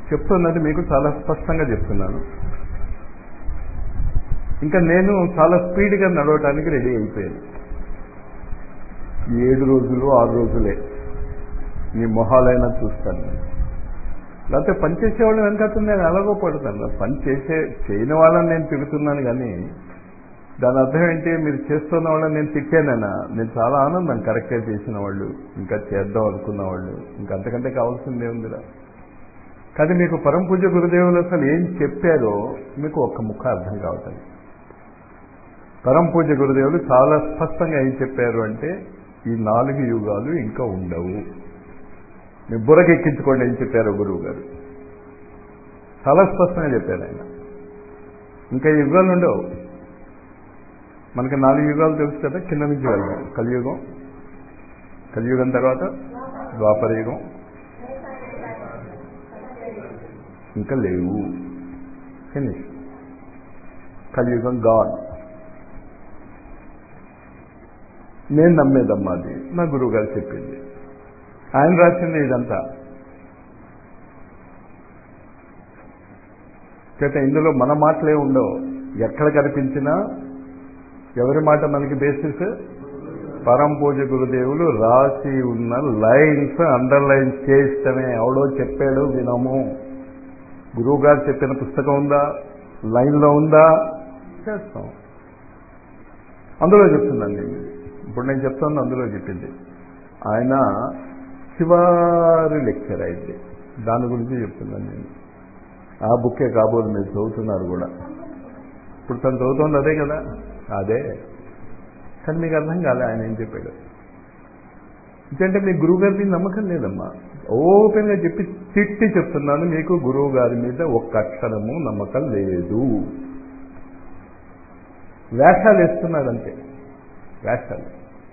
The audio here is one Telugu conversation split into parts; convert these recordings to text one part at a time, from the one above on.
చెప్తున్నది మీకు చాలా స్పష్టంగా చెప్తున్నాను ఇంకా నేను చాలా స్పీడ్గా నడవటానికి రెడీ అయిపోయాను ఏడు రోజులు ఆరు రోజులే మీ మొహాలైనా చూస్తాను నేను లేకపోతే పని చేసేవాళ్ళు వెనకాల నేను ఎలాగో పడతాను పని చేసే చేయని వాళ్ళని నేను తిరుగుతున్నాను కానీ దాని అర్థం ఏంటి మీరు చేస్తున్న వాళ్ళని నేను తిట్టానన్నా నేను చాలా ఆనందం కరెక్ట్గా చేసిన వాళ్ళు ఇంకా చేద్దాం అనుకున్న వాళ్ళు ఇంకా అంతకంటే కావాల్సింది ఏముందిరా కానీ మీకు పరమ పూజ గురుదేవులు అసలు ఏం చెప్పారో మీకు ఒక్క ముక్క అర్థం కావట్లేదు పరమ పూజ గురుదేవులు చాలా స్పష్టంగా ఏం చెప్పారు అంటే ఈ నాలుగు యుగాలు ఇంకా ఉండవు మీ బుర్రకి ఎక్కించుకోండి ఏం చెప్పారు గురువు గారు చాలా స్పష్టంగా చెప్పారు ఆయన ఇంకా యుగాలు ఉండవు మనకి నాలుగు యుగాలు తెలుసు కదా కింద నుంచి వెళ్దాం కలియుగం కలియుగం తర్వాత ద్వాపర యుగం ఇంకా లేవు ఫినిష్ కలియుగం గాడ్ నేను నమ్మేదమ్మా అది నా గురువు గారు చెప్పింది ఆయన రాసింది ఇదంతా చేత ఇందులో మన మాటలే ఉండవు ఎక్కడ కనిపించినా ఎవరి మాట మనకి బేసిస్ పరం పూజ గురుదేవులు రాసి ఉన్న లైన్స్ అండర్లైన్ చేయిస్తమే ఎవడో చెప్పాడు వినము గురువు గారు చెప్పిన పుస్తకం ఉందా లైన్లో ఉందా చేస్తాం అందులో చెప్తున్నాను నేను ఇప్పుడు నేను చెప్తాను అందులో చెప్పింది ఆయన శివారి లెక్చర్ అయింది దాని గురించి చెప్తున్నాను నేను ఆ బుక్కే కాబోలు మీరు చదువుతున్నారు కూడా ఇప్పుడు తను చదువుతోంది అదే కదా అదే కానీ మీకు అర్థం కాలే ఆయన ఏం చెప్పాడు ఎందుకంటే మీ గురువు గారి మీద నమ్మకం లేదమ్మా ఓపెన్గా చెప్పి తిట్టి చెప్తున్నాను మీకు గురువు గారి మీద ఒక్క అక్షరము నమ్మకం లేదు వేషాలు వేస్తున్నాడు అంతే వేషాలు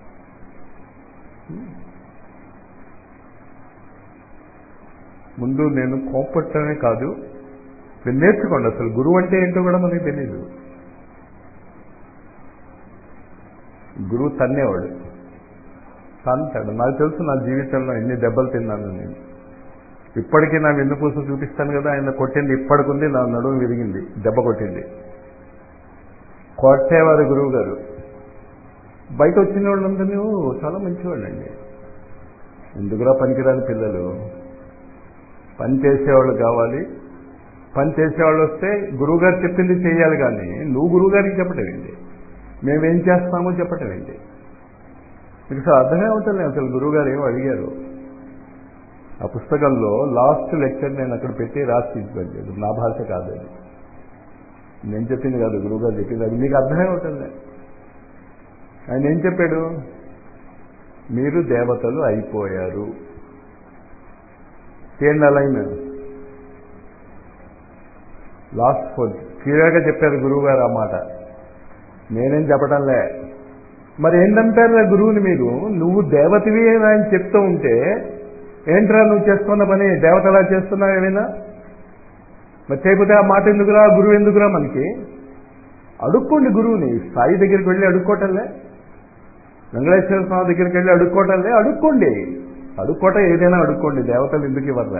ముందు నేను కోపట్టడమే కాదు మీరు నేర్చుకోండి అసలు గురువు అంటే ఏంటో కూడా మనకి తెలియదు గురువు తన్నేవాడు తంతాడు నాకు తెలుసు నా జీవితంలో ఎన్ని దెబ్బలు తిన్నాను నేను ఇప్పటికీ నా వెన్నుపూస చూపిస్తాను కదా ఆయన కొట్టింది ఇప్పటికుంది నా నడుము విరిగింది దెబ్బ కొట్టింది కొట్టేవారు గురువు గారు బయట వచ్చిన వాళ్ళందరూ చాలా మంచివాళ్ళండి ఎందుకురా పనికిరాని పిల్లలు పని చేసేవాళ్ళు కావాలి పని చేసేవాళ్ళు వస్తే గురువుగారు చెప్పింది చేయాలి కానీ నువ్వు గురువుగారికి చెప్పటం ఏంటి మేమేం చేస్తామో చెప్పటం ఏంటి మీకు అసలు అర్థమే అవుతుంది అసలు గురువుగారు ఏమో అడిగారు ఆ పుస్తకంలో లాస్ట్ లెక్చర్ నేను అక్కడ పెట్టి రాసి తీసుకెళ్ళలేదు నా భాష కాదు అది నేను చెప్పింది కాదు గురువుగారు చెప్పింది అది మీకు అర్థమే అవుతుంది ఆయన ఏం చెప్పాడు మీరు దేవతలు అయిపోయారు చేయండి అలైన్ లాస్ట్ ఫోర్ క్లియర్గా చెప్పారు గురువు గారు ఆ మాట నేనేం చెప్పడంలే మరి ఏం నంపారు గురువుని మీరు నువ్వు దేవతవి అని ఆయన చెప్తూ ఉంటే ఏంట్రా నువ్వు చేస్తున్న పని దేవతలా చేస్తున్నావు ఏమైనా మరి చేయకపోతే ఆ మాట ఎందుకురా గురువు ఎందుకురా మనకి అడుక్కోండి గురువుని సాయి దగ్గరికి వెళ్ళి అడుక్కోవటంలే వెంకటేశ్వర స్వామి దగ్గరికి వెళ్ళి అడుక్కోవటంలే అడుక్కోండి అడుక్కోవటం ఏదైనా అడుక్కోండి దేవతలు ఎందుకు ఇవ్వర్రా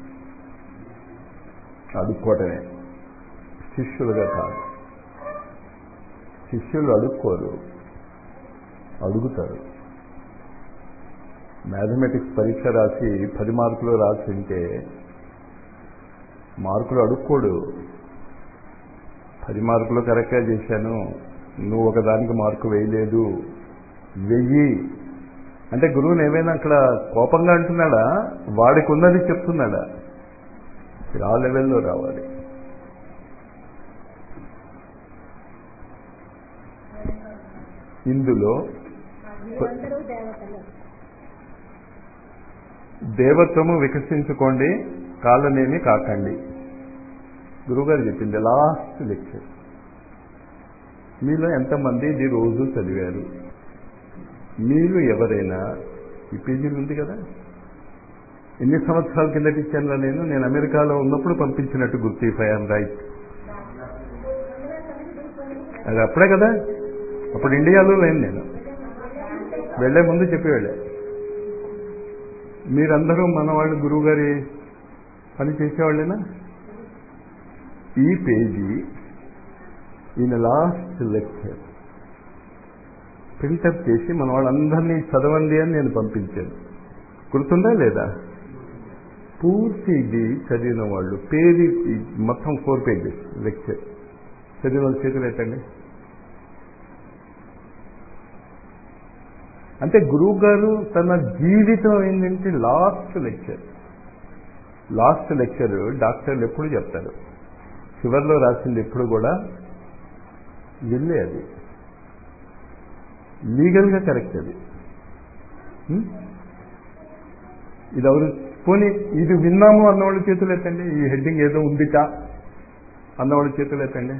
అడుక్కోవటమే శిష్యులుగా కాదు శిష్యులు అడుక్కోరు అడుగుతారు మ్యాథమెటిక్స్ పరీక్ష రాసి పది మార్కులు రాసి ఉంటే మార్కులు అడుక్కోడు పది మార్కులు కరెక్ట్గా చేశాను నువ్వు ఒకదానికి మార్కు వేయలేదు వెయ్యి అంటే గురువుని ఏమైనా అక్కడ కోపంగా అంటున్నాడా వాడికి ఉన్నది చెప్తున్నాడా ఆ లెవెల్లో రావాలి ఇందులో మీరందరూ దేవతలు దేవత్వము వికసించుకోండి కాలనేమి కాకండి గురువుగారు చెప్పింది లాస్ట్ లెక్చర్ మీలో ఎంతమంది ఇది రోజు చదివారు మీరు ఎవరైనా ఈ పేజీలు ఉంది కదా ఎన్ని సంవత్సరాల కిందటి ఇచ్చాను నేను నేను అమెరికాలో ఉన్నప్పుడు పంపించినట్టు గుర్తు ఇఫ్ ఐఎమ్ రైట్ అది అప్పుడే కదా అప్పుడు ఇండియాలో లేను నేను వెళ్లే ముందు చెప్పి వెళ్ళా మీరందరూ మన వాళ్ళు గురువు గారి పని చేసేవాళ్ళేనా ఈ పేజీ ఈయన లాస్ట్ లెక్చర్ ప్రింటప్ చేసి మన వాళ్ళందరినీ చదవండి అని నేను పంపించాను గుర్తుందా లేదా పూర్తి ఇది చదివిన వాళ్ళు పేజీ మొత్తం ఫోర్ పేజెస్ లెక్చర్ చదివిన వాళ్ళు చేతులు ఎట్టండి అంటే గురువు గారు తన జీవితం ఏంటంటే లాస్ట్ లెక్చర్ లాస్ట్ లెక్చర్ డాక్టర్లు ఎప్పుడు చెప్తారు చివరిలో రాసింది ఎప్పుడు కూడా వెళ్ళే అది లీగల్గా కరెక్ట్ అది హ్మ్? ఇది ఎవరు పోనీ ఇది విన్నాము అన్నవాళ్ళ చేతులు ఎత్తండి ఈ హెడ్డింగ్ ఏదో ఉందిట అన్నవాళ్ళ చేతులు ఎత్తండి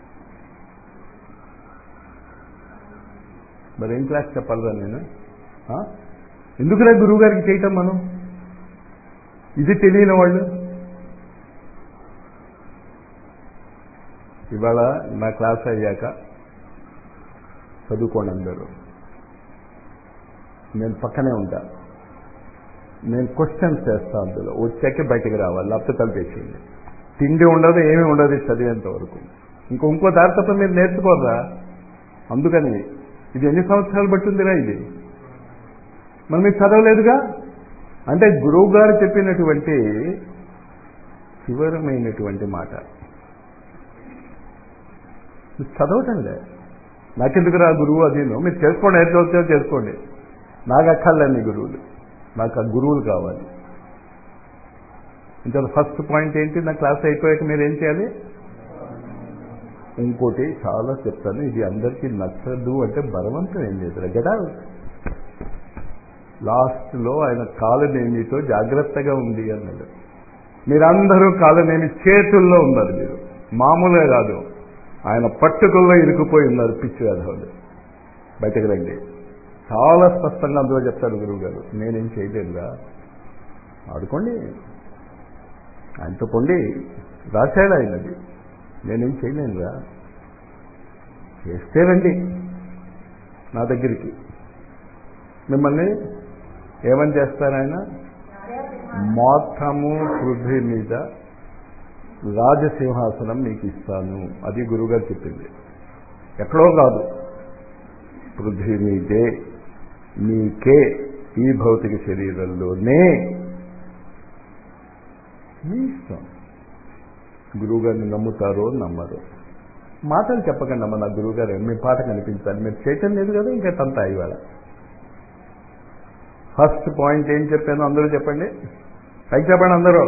మరి ఏం క్లాస్ చెప్పాలరా నేను ఆ? ఎందుకురా గురువు గారికి చేయటం మనం ఇది తెలియని వాళ్ళు ఇవాళ నా క్లాస్ అయ్యాక చదువుకోండి అందరూ నేను పక్కనే ఉంటా నేను క్వశ్చన్స్ చేస్తా అందులో వచ్చాకే బయటకు రావాలి లేకపోతే కలిపేసేయండి తిండి ఉండదు ఏమీ ఉండదు ఇది చదివేంత వరకు ఇంకో ఇంకో దారి తప్ప మీరు నేర్చుకోరా అందుకని ఇది ఎన్ని సంవత్సరాలు పట్టిందిరా ఇది మరి మీరు చదవలేదుగా అంటే గురువు గారు చెప్పినటువంటి చివరమైనటువంటి మాట మీరు చదవటం లే నాకెందుకు రా గురువు అదేను మీరు చేసుకోండి ఏం చదువుతారో చేసుకోండి నాకు అక్కర్లేని గురువులు నాకు ఆ గురువులు కావాలి ఇంకా ఫస్ట్ పాయింట్ ఏంటి నా క్లాస్ అయిపోయాక మీరు ఏం చేయాలి ఇంకోటి చాలా చెప్తాను ఇది అందరికీ నచ్చదు అంటే బలవంతం ఏం లేదు గదా లాస్ట్లో ఆయన కాలనేమితో జాగ్రత్తగా ఉంది అన్నాడు మీరందరూ కాలనేమి చేతుల్లో ఉన్నారు మీరు మామూలుగా కాదు ఆయన పట్టుకుల్లో ఇరుకుపోయి ఉన్నారు పిచ్చి వేధవులు బయటకు రండి చాలా స్పష్టంగా అందులో చెప్తాడు గురువు గారు నేనేం చేయలేదుగా ఆడుకోండి ఆయనతో పొండి రాశాడు ఆయనది నేనేం చేయలేనురా చేస్తే రండి నా దగ్గరికి మిమ్మల్ని ఏమని చేస్తారు ఆయన మొత్తము పృథ్వీ మీద రాజసింహాసనం మీకు ఇస్తాను అది గురువుగారు చెప్పింది ఎక్కడో కాదు పృథ్వీ మీదే మీకే ఈ భౌతిక శరీరంలోనే మీ ఇష్టం గురువుగారిని నమ్ముతారో నమ్మరు మాటలు చెప్పకండి అమ్మ నా గురువుగారు మీ పాట కనిపించాలి మీరు చేయటం లేదు కదా ఇంకా తంత ఇవాళ ఫస్ట్ పాయింట్ ఏం చెప్పాను అందరూ చెప్పండి పైకి చెప్పండి అందరూ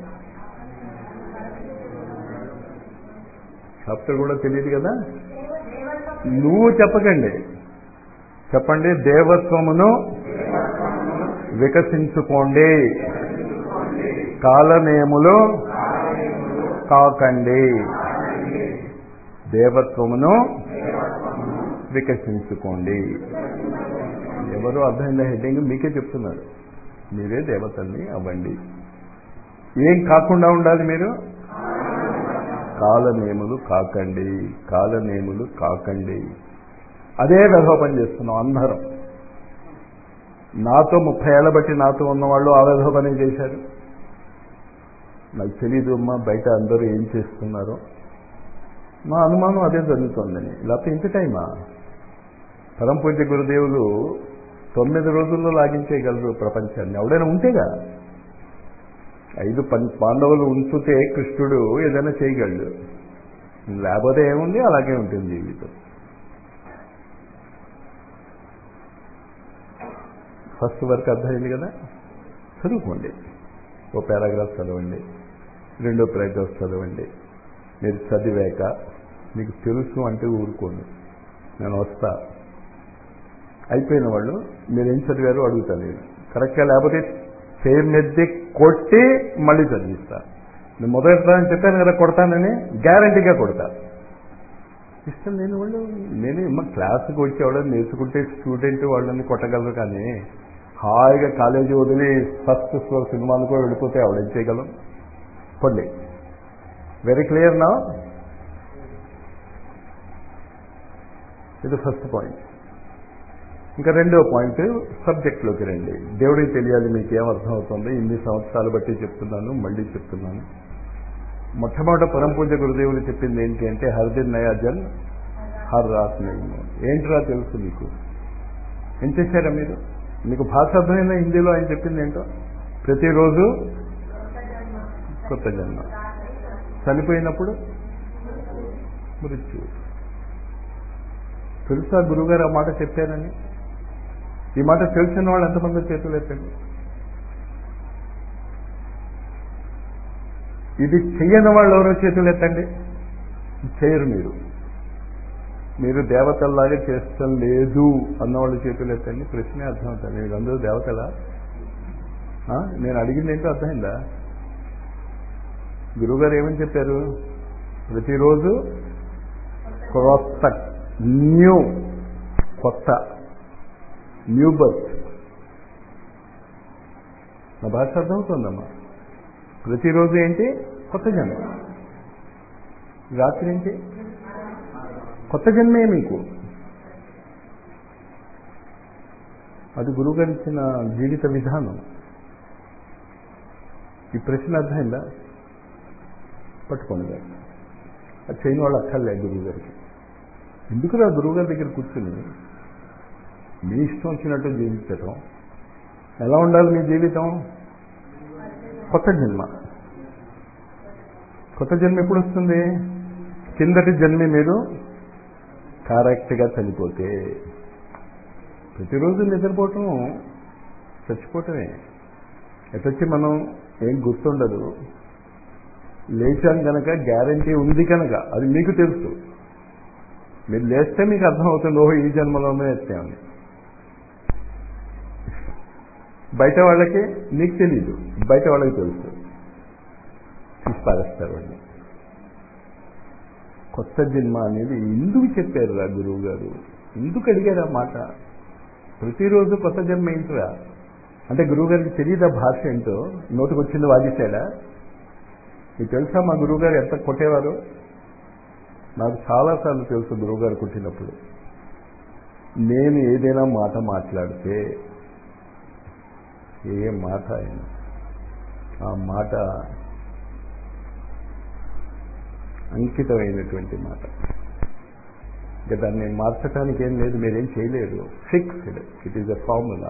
చాప్టర్ కూడా తెలియదు కదా నువ్వు చెప్పకండి చెప్పండి దేవత్వమును వికసించుకోండి కాలనేములు కాకండి దేవత్వమును వికసించుకోండి ఎవరు అర్థమైందా హెడ్డింగ్ మీకే చెప్తున్నారు మీరే దేవతల్ని అవ్వండి ఏం కాకుండా ఉండాలి మీరు కాలనేములు కాకండి కాలనేములు కాకండి అదే వెధోపం చేస్తున్నాం అందరం నాతో ముప్పై ఏళ్ళ బట్టి నాతో ఉన్నవాళ్ళు ఆ వెధోపనే చేశారు నాకు తెలీదు అమ్మా బయట అందరూ ఏం చేస్తున్నారో మా అనుమానం అదే జరుగుతోందని లేకపోతే ఇంత టైమా పరంపూజ్య గురుదేవులు తొమ్మిది రోజుల్లో లాగించేయగలరు ప్రపంచాన్ని ఎవడైనా ఉంటేగా ఐదు పం పాండవులు ఉంచితే కృష్ణుడు ఏదైనా చేయగలడు లేకపోతే ఏముంది అలాగే ఉంటుంది జీవితం ఫస్ట్ వరకు అర్థమైంది కదా చదువుకోండి ఓ పారాగ్రాఫ్ చదవండి రెండో పారాగ్రాఫ్ చదవండి మీరు చదివాక మీకు తెలుసు అంటే ఊరుకోండి నేను వస్తా అయిపోయిన వాళ్ళు మీరేం చదివారో అడుగుతాను నేను కరెక్ట్గా లేకపోతే చేమెద్ది కొట్టి మళ్ళీ చదివిస్తా నేను మొదటి అని చెప్పాను కదా కొడతానని గ్యారంటీగా కొడతా ఇష్టం లేని వాళ్ళు నేను మా క్లాసుకు వచ్చేవాళ్ళు నేర్చుకుంటే స్టూడెంట్ వాళ్ళని కొట్టగలరు కానీ హాయిగా కాలేజీ వదిలి ఫస్ట్ ఫ్లోర్ సినిమాలకు వెళ్ళిపోతే ఆవిడేం చేయగలం పొండి వెరీ క్లియర్ నా ఇది ఫస్ట్ పాయింట్ ఇంకా రెండో పాయింట్ సబ్జెక్ట్లోకి రండి దేవుడికి తెలియాలి మీకు ఏం అర్థం అవుతుంది ఇన్ని సంవత్సరాలు బట్టి చెప్తున్నాను మళ్ళీ చెప్తున్నాను మొట్టమొదట పరం పూజ గురుదేవులు చెప్పింది ఏంటి అంటే హర్దిన్ నయాజన్ హర్ రాత్ నేను ఏంట్రా తెలుసు మీకు ఏం చేశారా మీరు మీకు భాష అర్థమైందా హిందీలో ఆయన చెప్పింది ఏంటో ప్రతిరోజు కొత్త జన్మ చనిపోయినప్పుడు మృత్యు తెలుసా గురుగారు ఆ మాట చెప్పారని ఈ మాట తెలిసిన వాళ్ళు ఎంతమంది చేతులు ఎత్తండి ఇది చెయ్యని వాళ్ళు ఎవరో చేతులు ఎత్తండి చేయరు మీరు మీరు దేవతల్లాగా చేస్తాం లేదు అన్నవాళ్ళు చేతులు ఎత్తండి ప్రశ్నే అర్థం అవుతుంది మీరు అందరూ దేవతలా ఆ? నేను అడిగింది ఏంటో అర్థమైందా గురుగారు ఏమని చెప్పారు ప్రతిరోజు క్రొత్త న్యూ కొత్త న్యూ బర్త్ నా భాష అర్థమవుతుందమ్మా ప్రతిరోజు ఏంటి కొత్త జన్మ రాత్రి ఏంటి కొత్త జన్మే మీకు అది గురువుగారు ఇచ్చిన జీవిత విధానం ఈ ప్రశ్న అర్థమైందా పట్టుకోండి గారు అది చేయని వాళ్ళు అక్కర్లే గురువు గారికి ఎందుకు రా గురువు గారి దగ్గర కూర్చుని మీ ఇష్టం వచ్చినట్టు జీవించటం ఎలా ఉండాలి మీ జీవితం కొత్త జన్మ కొత్త జన్మ ఎప్పుడు వస్తుంది కిందటి జన్మ మీరు కరెక్ట్గా చనిపోతే ప్రతిరోజు నిద్రపోవటం చచ్చిపోవటమే ఎటొచ్చి మనం ఏం గుర్తుండదు లేచాం కనుక గ్యారంటీ ఉంది కనుక అది మీకు తెలుసు మీరు లేస్తే మీకు అర్థమవుతుంది ఓహో ఈ జన్మలోనే ఎత్తామని బయట వాళ్ళకి నీకు తెలీదు బయట వాళ్ళకి తెలుసు తీసి పారేస్తారు వాళ్ళు కొత్త జన్మ అనేది ఎందుకు చెప్పారు రా గురువు గారు ఎందుకు అడిగారు ఆ మాట ప్రతిరోజు కొత్త జన్మ ఏంటిరా అంటే గురువు గారికి తెలియదా భాష ఏంటో నోటికి వచ్చింది వాదిస్తాడా మీకు తెలుసా మా గురువుగారు ఎంత కొట్టేవారు నాకు చాలాసార్లు తెలుసు గురువుగారు కొట్టినప్పుడు నేను ఏదైనా మాట మాట్లాడితే ఏ మాట అయినా ఆ మాట అంకితమైనటువంటి మాట ఇక దాన్ని మార్చడానికి ఏం లేదు మీరేం చేయలేరు fixed it is a formula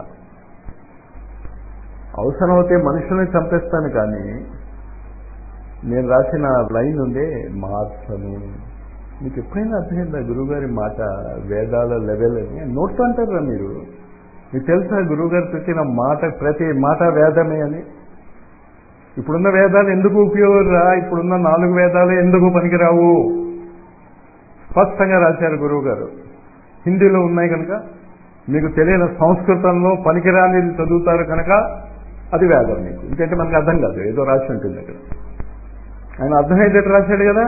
అవసరమైతే మనుషుల్ని చంపేస్తాను కానీ నేను రాసిన లైన్ ఉందే మార్చను మీకు ఎప్పుడైనా అర్థమైందా గురువుగారి మాట వేదాల లెవెల్ అని నోట్తో అంటారా మీరు మీకు తెలుసా గురువుగారు పెట్టిన మాట ప్రతి మాట వేదమే అని ఇప్పుడున్న వేదాలు ఎందుకు ఉపయోగరా ఇప్పుడున్న నాలుగు వేదాలు ఎందుకు పనికిరావు స్పష్టంగా రాశారు గురువు గారు హిందీలో ఉన్నాయి కనుక మీకు తెలియని సంస్కృతంలో పనికిరానిది చదువుతారు కనుక అది వేదం మీకు ఇంకంటే మనకు అర్థం కాదు ఏదో రాసి ఉంటుంది అక్కడ ఆయన అర్థమయ్యేటట్టు రాశాడు కదా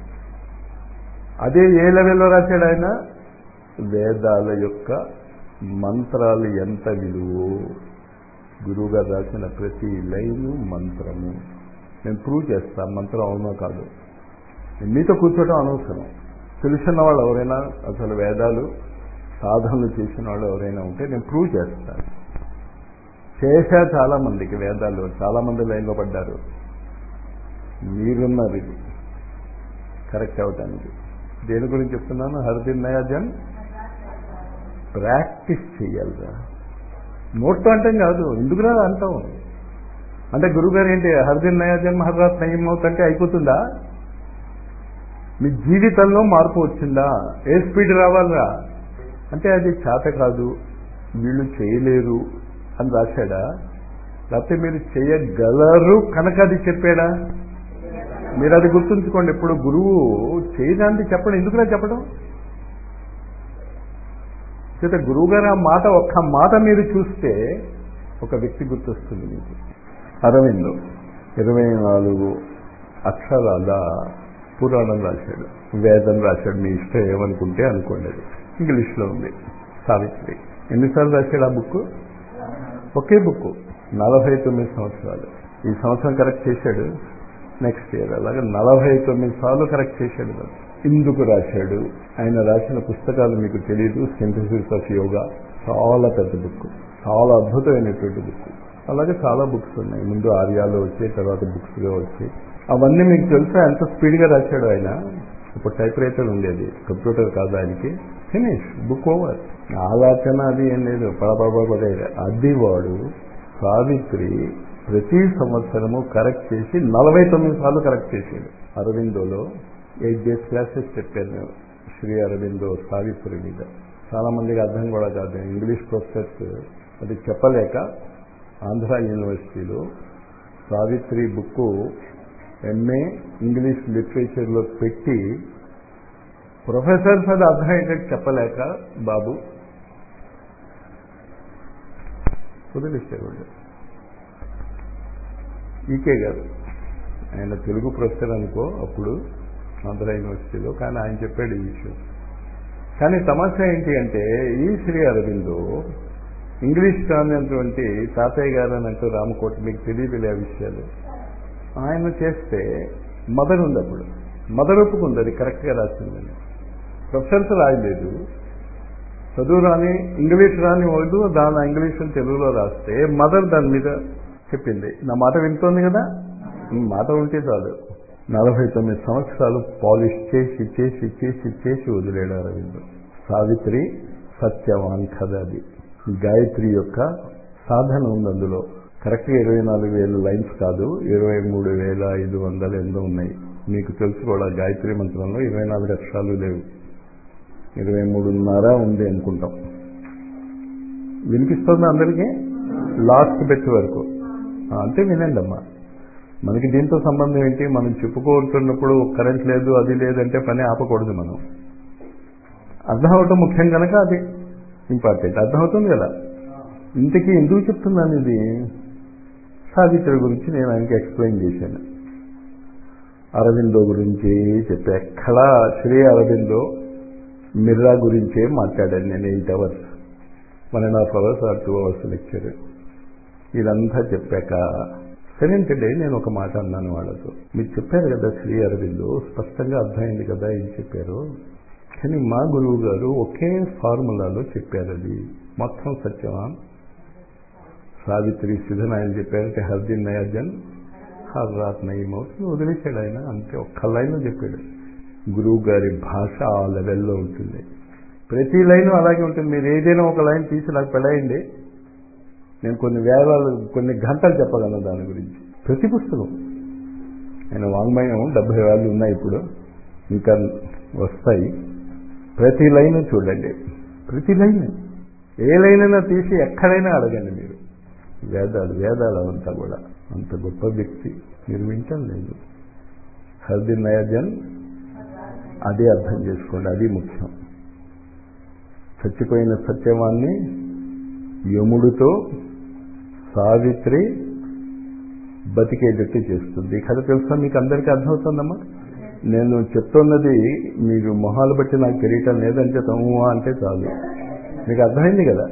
అదే ఏ లెవెల్లో రాశాడు ఆయన వేదాల యొక్క మంత్రాలు ఎంత విలువో గురువుగారు రాసిన ప్రతి లైను మంత్రము నేను ప్రూవ్ చేస్తా మంత్రం అవునో కాదు మీతో కూర్చోవడం అనవసరం తెలిసిన వాళ్ళు ఎవరైనా అసలు వేదాలు సాధనలు చేసిన వాళ్ళు ఎవరైనా ఉంటే నేను ప్రూవ్ చేస్తాను చేశా చాలా మందికి వేదాలు చాలా మంది లైన్లో పడ్డారు మీరున్నారు ఇది కరెక్ట్ అవటానికి దేని గురించి చెప్తున్నాను హరిదిన్ నయాజన్ ప్రాక్టీస్ చేయాలిరా నోట్తో అంటాం కాదు ఎందుకురా అంటాం అంటే గురుగారు ఏంటి హరిదిన్ నయాజన్ మహర్రాత్ నయం అవుతుంటే అయిపోతుందా మీ జీవితంలో మార్పు వచ్చిందా ఏ స్పీడ్ రావాలరా అంటే అది చేత కాదు వీళ్ళు చేయలేరు అని రాశాడా లేకపోతే మీరు చేయగలరు కనుక అది చెప్పాడా మీరు అది గుర్తుంచుకోండి ఇప్పుడు గురువు చేయడానికి చెప్పడం ఎందుకురా చెప్పడం చేత గురువు గారు ఆ మాట ఒక్క మాట మీరు చూస్తే ఒక వ్యక్తి గుర్తొస్తుంది మీకు అరవిందో ఇరవై నాలుగు అక్షరాల పురాణం రాశాడు వేదం రాశాడు మీ ఇష్టం ఏమనుకుంటే అనుకోండి అది ఇంగ్లీష్లో ఉంది సావిత్రి ఎన్నిసార్లు రాశాడు ఆ బుక్ ఒకే బుక్ నలభై తొమ్మిది సంవత్సరాలు ఈ సంవత్సరం కరెక్ట్ చేశాడు నెక్స్ట్ ఇయర్ అలాగే నలభై తొమ్మిది సార్లు కరెక్ట్ చేశాడు దాన్ని ఇందుకు రాశాడు ఆయన రాసిన పుస్తకాలు మీకు తెలియదు సింథసిస్ ఆఫ్ యోగా చాలా పెద్ద బుక్ చాలా అద్భుతమైనటువంటి బుక్ అలాగే చాలా బుక్స్ ఉన్నాయి ముందు ఆర్యాలో వచ్చాయి తర్వాత బుక్స్గా వచ్చాయి అవన్నీ మీకు తెలుసా ఎంత స్పీడ్గా రాశాడు ఆయన ఇప్పుడు టైప్ రైటర్ ఉండేది కంప్యూటర్ కాదు ఆయనకి ఫినిష్ బుక్ ఓవర్ ఆలోచన అది ఏం లేదు పడపడపడే అది వాడు సావిత్రి ప్రతి సంవత్సరము కరెక్ట్ చేసి నలభై తొమ్మిది సార్లు కరెక్ట్ చేసాడు అరవిందోలో ఎయిట్ డేస్ క్లాసెస్ చెప్పాను శ్రీ అరవిందో సావిత్రి మీద చాలా మందికి అర్థం కూడా కాదు ఇంగ్లీష్ ప్రొఫెసర్స్ అది చెప్పలేక ఆంధ్ర యూనివర్సిటీలో సావిత్రి బుక్ ఎంఏ ఇంగ్లీష్ లిటరేచర్లో పెట్టి ప్రొఫెసర్స్ అది అర్థమయ్యేటట్టు చెప్పలేక బాబు వదిలేశారు వాళ్ళు ఈకే గారు ఆయన తెలుగు ప్రొఫెసర్ అనుకో అప్పుడు ఆంధ్ర యూనివర్సిటీలో కానీ ఆయన చెప్పాడు ఈ విషయం కానీ తమాషా ఏంటి అంటే ఈ శ్రీ అరవిందో ఇంగ్లీష్ కానిటువంటి తాతయ్య గారు అని అంటూ రామకోట మీకు తెలియదు ఆ విషయాలు ఆయన చేస్తే మదర్ ఉంది అప్పుడు మదర్ ఒప్పుకుంది అది కరెక్ట్గా రాసిందని ప్రొఫెసర్స్ రాయలేదు చదువు రాని ఇంగ్లీష్ రాని వద్దు దాని ఇంగ్లీష్ తెలుగులో రాస్తే మదర్ దాని మీద చెప్పింది నా మాట వింటోంది కదా ఈ మాట ఉంటే చాలు నలభై తొమ్మిది సంవత్సరాలు పాలిష్ చేసి చేసి చేసి చేసి వదిలేడు అరవింద్ సావిత్రి సత్యవాన్ కథ అది గాయత్రి యొక్క సాధన ఉంది అందులో కరెక్ట్గా ఇరవై నాలుగు వేల లైన్స్ కాదు ఇరవై మూడు వేల ఐదు వందలు ఎన్నో ఉన్నాయి మీకు తెలుసు కూడా గాయత్రి మంత్రంలో ఇరవై నాలుగు అక్షరాలు లేవు ఇరవై మూడున్నర ఉంది అనుకుంటాం వినిపిస్తుంది అందరికీ లాస్ట్ బెట్ వరకు అంటే వినండి అమ్మా మనకి దీంతో సంబంధం ఏంటి మనం చెప్పుకుంటున్నప్పుడు కరెంట్ లేదు అది లేదంటే పని ఆపకూడదు మనం అర్థం అవటం ముఖ్యం కనుక అది ఇంపార్టెంట్ అర్థమవుతుంది కదా ఇంతకీ ఎందుకు చెప్తున్నాను ఇది సావిత్రి గురించి నేను ఆయనకి ఎక్స్ప్లెయిన్ చేశాను అరవిందో గురించి చెప్పా ఎక్కడా శ్రీ అరవిందో మిర్రా గురించే మాట్లాడాను నేను eight hours one and half hours or two hours lecture ఇదంతా చెప్పాక సెవెంత్ డే నేను ఒక మాట అన్నాను వాళ్ళతో మీరు చెప్పారు కదా శ్రీ అరవిందో స్పష్టంగా అర్థమైంది కదా ఏం చెప్పారు కానీ మా గురువు గారు ఒకే ఫార్ములాలో చెప్పారు అది మొత్తం సత్యమా సావిత్రి సిధన్ ఆయన చెప్పారంటే హర్దిన్ నయాజన్ హర్ రాత్ నయమవుతుంది వదిలేశాడు ఆయన అంతే ఒక్క లైన్ చెప్పాడు గురువు గారి భాష ఆ లెవెల్లో ఉంటుంది ప్రతి లైన్ అలాగే ఉంటుంది మీరు ఏదైనా ఒక లైన్ తీసి నాకు పెళ్ళయండి నేను కొన్ని వేలాలు కొన్ని గంటలు చెప్పగలను దాని గురించి ప్రతి పుస్తకం ఆయన వాంగ్మయం డెబ్బై వేలు ఉన్నాయి ఇప్పుడు ఇంకా వస్తాయి ప్రతి లైన్ చూడండి ప్రతి లైన్ ఏ లైన్ అయినా తీసి ఎక్కడైనా అడగండి మీరు వేదాలు వేదాలు అవంతా కూడా అంత గొప్ప వ్యక్తి మీరు వింటం లేదు హర్ది నయాజన్ అదే అర్థం చేసుకోండి అది ముఖ్యం చచ్చిపోయిన సత్యవాన్ని యముడితో సావిత్రి బతికేటట్టు చేస్తుంది కథ తెలుసా మీకు అందరికీ అర్థమవుతుందమ్మా నేను చెప్తున్నది మీరు మొహాలు బట్టి నాకు తెలియటం లేదంటే తమ్ము అంటే చాలు మీకు అర్థమైంది కదా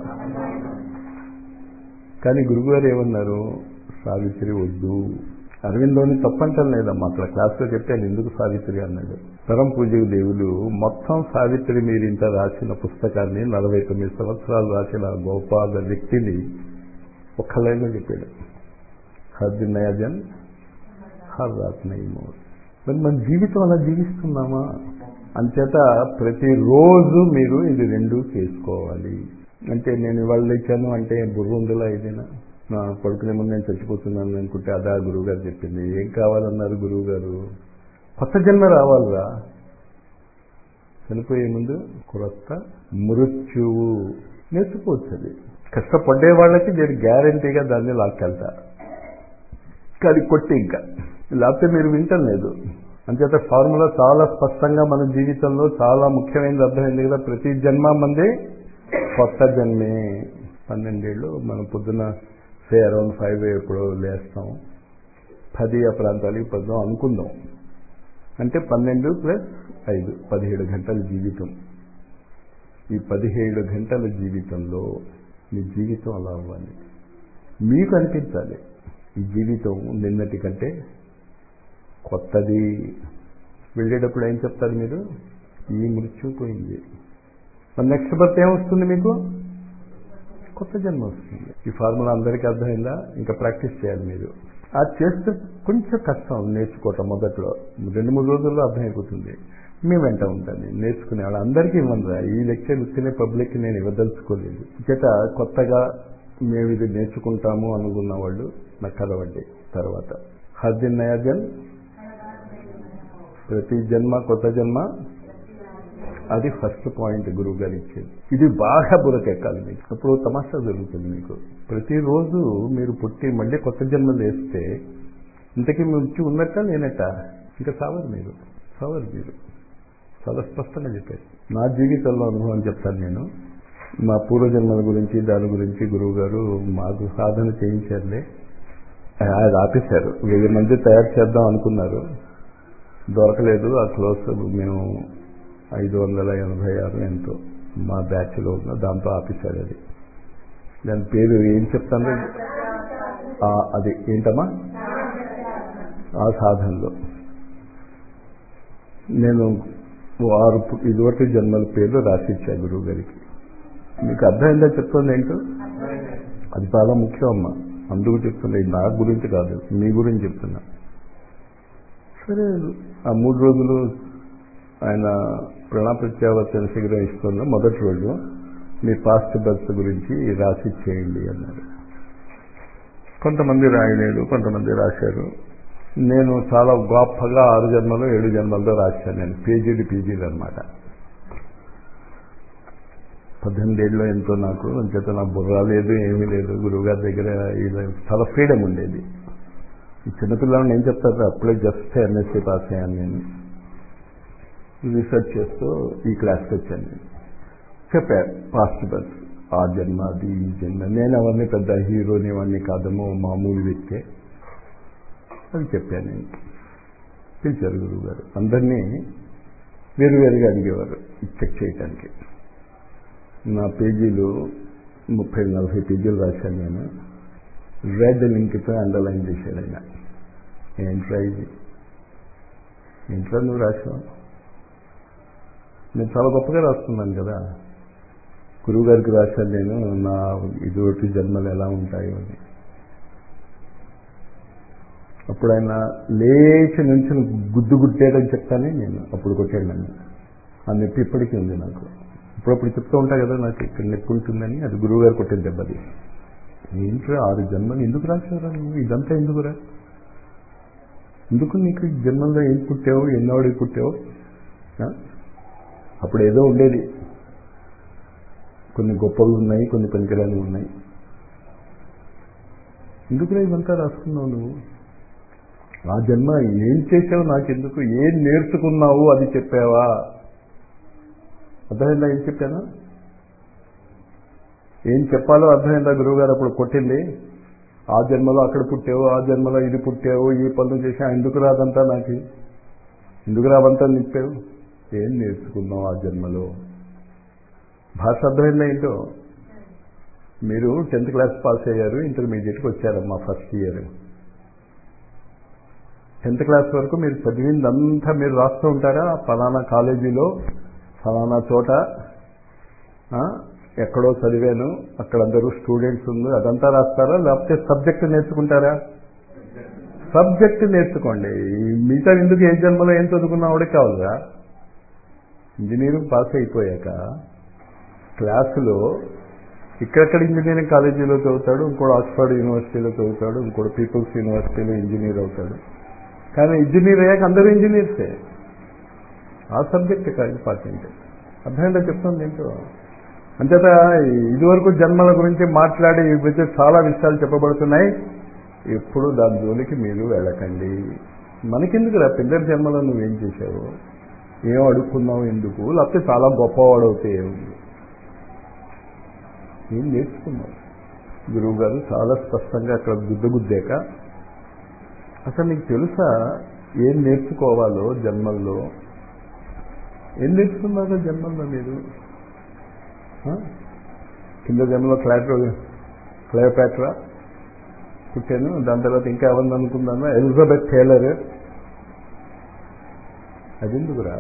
కానీ గురుగారు ఏమన్నారు సావిత్రి వద్దు అరవిందోని తప్పంటం లేదమ్మా అట్లా క్లాస్లో చెప్తాను ఎందుకు సావిత్రి అన్నాడు పరం పూజకు దేవుడు మొత్తం సావిత్రి మీరు ఇంత రాసిన పుస్తకాన్ని నలభై తొమ్మిది సంవత్సరాలు రాసిన గోపాల వ్యక్తిని ఒక్క లైన్లో చెప్పాడు హర్ది నయాజన్ హర్ రాత్ నయమో మరి మన జీవితం అలా జీవిస్తున్నామా అంచేత ప్రతిరోజు మీరు ఇది రెండు చేసుకోవాలి అంటే నేను ఇవాళ లేచాను అంటే బుర్ర ఉందిలా ఏదైనా నా పడుకునే ముందు నేను చచ్చిపోతున్నాను అనుకుంటే అదా గురువు గారు చెప్పింది ఏం కావాలన్నారు గురువు గారు కొత్త జన్మ రావాలిరా చనిపోయే ముందు కొత్త మృత్యువు నేర్చుకోవచ్చు అది కష్టపడే వాళ్ళకి నేను గ్యారంటీగా దాన్ని లాక్కెళ్తా కానీ కొట్టి ఇంకా లేకపోతే మీరు వింటం లేదు అంచేత ఫార్ములా చాలా స్పష్టంగా మన జీవితంలో చాలా ముఖ్యమైనది అర్థమైంది కదా ప్రతి జన్మ మంది కొత్త జన్మే పన్నెండేళ్ళు మనం పొద్దున సే అరౌండ్ ఫైవ్ ఎప్పుడో లేస్తాం పది ఆ ప్రాంతాలకి పద్దాం అనుకుందాం అంటే పన్నెండు ప్లస్ ఐదు పదిహేడు గంటల జీవితం ఈ పదిహేడు గంటల జీవితంలో మీ జీవితం అలా అవ్వాలి మీకు అనిపించాలి ఈ జీవితం నిన్నటి కంటే కొత్తది వెళ్ళేటప్పుడు ఏం చెప్తారు మీరు ఈ మృత్యు పోయింది మరి నెక్స్ట్ బర్త్ ఏమొస్తుంది మీకు కొత్త జన్మ వస్తుంది ఈ ఫార్ములా అందరికీ అర్థమైందా ఇంకా ప్రాక్టీస్ చేయాలి మీరు అది చేస్తే కొంచెం కష్టం నేర్చుకోవటం మొదట్లో రెండు మూడు రోజుల్లో అర్థమైపోతుంది మీ వెంట ఉంటుంది నేర్చుకునే వాళ్ళు అందరికీ ఇవ్వనురా ఈ లెక్చర్ ఇస్తేనే పబ్లిక్ నేను ఇవ్వదలుచుకోలేదు చేత కొత్తగా మేము ఇది నేర్చుకుంటాము అనుకున్న వాళ్ళు నాకు కలవండి తర్వాత హర్దిన్ నయా జన్ ప్రతి జన్మ కొత్త జన్మ అది ఫస్ట్ పాయింట్ గురువు గారు ఇచ్చేది ఇది బాగా బురకెక్కాలి మీకు అప్పుడు తమాషా జరుగుతుంది మీకు ప్రతిరోజు మీరు పుట్టి మళ్ళీ కొత్త జన్మలు వేస్తే ఇంతకీ వచ్చి ఉన్నట్ట లేనట్ట ఇంకా సావరు మీరు సావరు మీరు చాలా స్పష్టంగా చెప్పారు నా జీవితంలో అనుభవం చెప్తాను నేను మా పూర్వజన్మల గురించి దాని గురించి గురువు గారు మాకు సాధన చేయించారులే అది ఆపేశారు వెయ్యి మంది తయారు చేద్దాం అనుకున్నారు దొరకలేదు ఆ క్లోజ్ మేము ఐదు వందల ఎనభై ఆరు ఎంతో మా బ్యాచ్లో ఉన్న దాంతో ఆపేశారు అది దాని పేరు ఏం చెప్తాను అది ఏంటమ్మా ఆ సాధనలో నేను ఆరు ఇదివరకు జన్మల పేర్లు రాసిచ్చా గురువు గారికి మీకు అర్థమైందా చెప్తుంది ఏంటో అది చాలా ముఖ్యం అమ్మా అందుకు చెప్తున్నా ఇది నా గురించి కాదు మీ గురించి చెప్తున్నా సరే ఆ మూడు రోజులు ఆయన ప్రణాప్రత్యావర్తన శిబిరం ఇస్తున్న మొదటి రోజు మీ పాస్ట్ బర్త్ గురించి రాసి చేయండి అన్నారు కొంతమంది రాయలేదు కొంతమంది రాశారు నేను చాలా గొప్పగా ఆరు జన్మలు ఏడు జన్మలతో రాశాను నేను పేజీలు పీజీలు అనమాట పద్దెనిమిదేళ్ళలో ఎంతో నాకు అంచేత నా బుర్ర లేదు ఏమీ లేదు గురువుగారి దగ్గర ఇలా చాలా ఫ్రీడమ్ ఉండేది ఈ చిన్నపిల్లలను ఏం చెప్తారు అప్పుడే జస్ట్ ఎంఎస్సీ పాస్ అయ్యాను నేను రీసెర్చ్ చేస్తూ ఈ క్లాస్కి వచ్చాను నేను చెప్పారు పాస్ట్ బర్త్ ఆ జన్మ అది ఈ జన్మ నేను అవన్నీ పెద్ద హీరోని అవన్నీ కాదము మామూలు వ్యక్తే అది చెప్పాను నేను పిలిచారు గురువు గారు అందరినీ వేరువేరుగా అడిగేవారు చెక్ చేయటానికి నా పేజీలు ముప్పై నలభై పేజీలు రాశాను నేను రెడ్ లింక్తో అండర్లైన్ చేశాడు ఆయన ఏంట్రా ఇది ఇంట్లో నువ్వు రాసావు నేను చాలా గొప్పగా రాస్తున్నాను కదా గురువు గారికి రాశాను నేను నా ఇదివరకు జన్మలు ఎలా ఉంటాయో అని అప్పుడు ఆయన లేచి నుంచి గుద్దు గుట్టేయడం చెప్తానే నేను అప్పుడు కొట్టాడు నన్ను ఆ నొప్పి ఇప్పటికీ ఉంది నాకు ఇప్పుడప్పుడు చెప్తూ ఉంటా కదా నాకు ఇక్కడ నొప్పి ఉంటుందని అది గురువు గారు కొట్టిన దెబ్బది ఏంట్రా ఆరు జన్మలు ఎందుకు రాశారా నువ్వు ఇదంతా ఎందుకురా ఎందుకు నీకు జన్మల్లో ఏం పుట్టావు ఎన్నోడికి పుట్టావు అప్పుడు ఏదో ఉండేది కొన్ని గొప్పలు ఉన్నాయి కొన్ని పనికిరాలు ఉన్నాయి ఎందుకురా ఇవంతా రాసుకున్నావు నువ్వు ఆ జన్మ ఏం చేసావు నాకెందుకు ఏం నేర్చుకున్నావు అది చెప్పావా అర్థమైందా ఏం చెప్పాను ఏం చెప్పాలో అర్థమైందా గురువుగారు అప్పుడు కొట్టింది ఆ జన్మలో అక్కడ పుట్టావు ఆ జన్మలో ఇది పుట్టావు ఈ పనులు చేసా ఎందుకు రాదంతా నాకు ఎందుకు రావంతా నింపావు ఏం నేర్చుకున్నావు ఆ జన్మలో భాష అర్థమైందా ఏంటో మీరు టెన్త్ క్లాస్ పాస్ అయ్యారు ఇంటర్మీడియట్కి వచ్చారమ్మా ఫస్ట్ ఇయర్ టెన్త్ క్లాస్ వరకు మీరు చదివిందంతా మీరు రాస్తూ ఉంటారా ఫలానా కాలేజీలో ఫలానా చోట ఎక్కడో చదివాను అక్కడ అందరూ స్టూడెంట్స్ ఉంది అదంతా రాస్తారా లేకపోతే సబ్జెక్ట్ నేర్చుకుంటారా సబ్జెక్ట్ నేర్చుకోండి మిగతా ఎందుకు ఏ జన్మలో ఏం చదువుకున్నా కూడా కావాలరా ఇంజనీరింగ్ పాస్ అయిపోయాక క్లాసులో ఇక్కడెక్కడ ఇంజనీరింగ్ కాలేజీలో చదువుతాడు ఇంకోటి ఆక్స్ఫర్డ్ యూనివర్సిటీలో చదువుతాడు ఇంకోటి పీపుల్స్ యూనివర్సిటీలో ఇంజనీర్ అవుతాడు కానీ ఇంజనీర్ అయ్యాక అందరూ ఇంజనీర్సే ఆ సబ్జెక్ట్ కాదు ఇంపార్టెంట్ అర్థమైందా చెప్తుంది ఏంటో అంచేత ఇదివరకు జన్మల గురించి మాట్లాడి ఇవి చాలా విషయాలు చెప్పబడుతున్నాయి ఎప్పుడు దాని జోలికి మీరు వెళ్ళకండి మనకెందుకు రా పిల్లల జన్మలో నువ్వేం చేసావు ఏం అడుక్కున్నావు ఎందుకు లేకపోతే చాలా గొప్పవాడు అవుతే ఏముంది ఏం నేర్చుకున్నావు గురువు గారు చాలా స్పష్టంగా అక్కడ గుద్దగుద్దాక అసలు నీకు తెలుసా ఏం నేర్చుకోవాలో జన్మల్లో ఏం నేర్చుకున్నారో జన్మల్లో మీరు కింద జన్మలో క్లాట్రో క్లయోపాట్రా పుట్టాను దాని తర్వాత ఇంకా ఎవరిని అనుకున్నాను ఎలిజబెత్ టేలర్ అది ఎందుకురా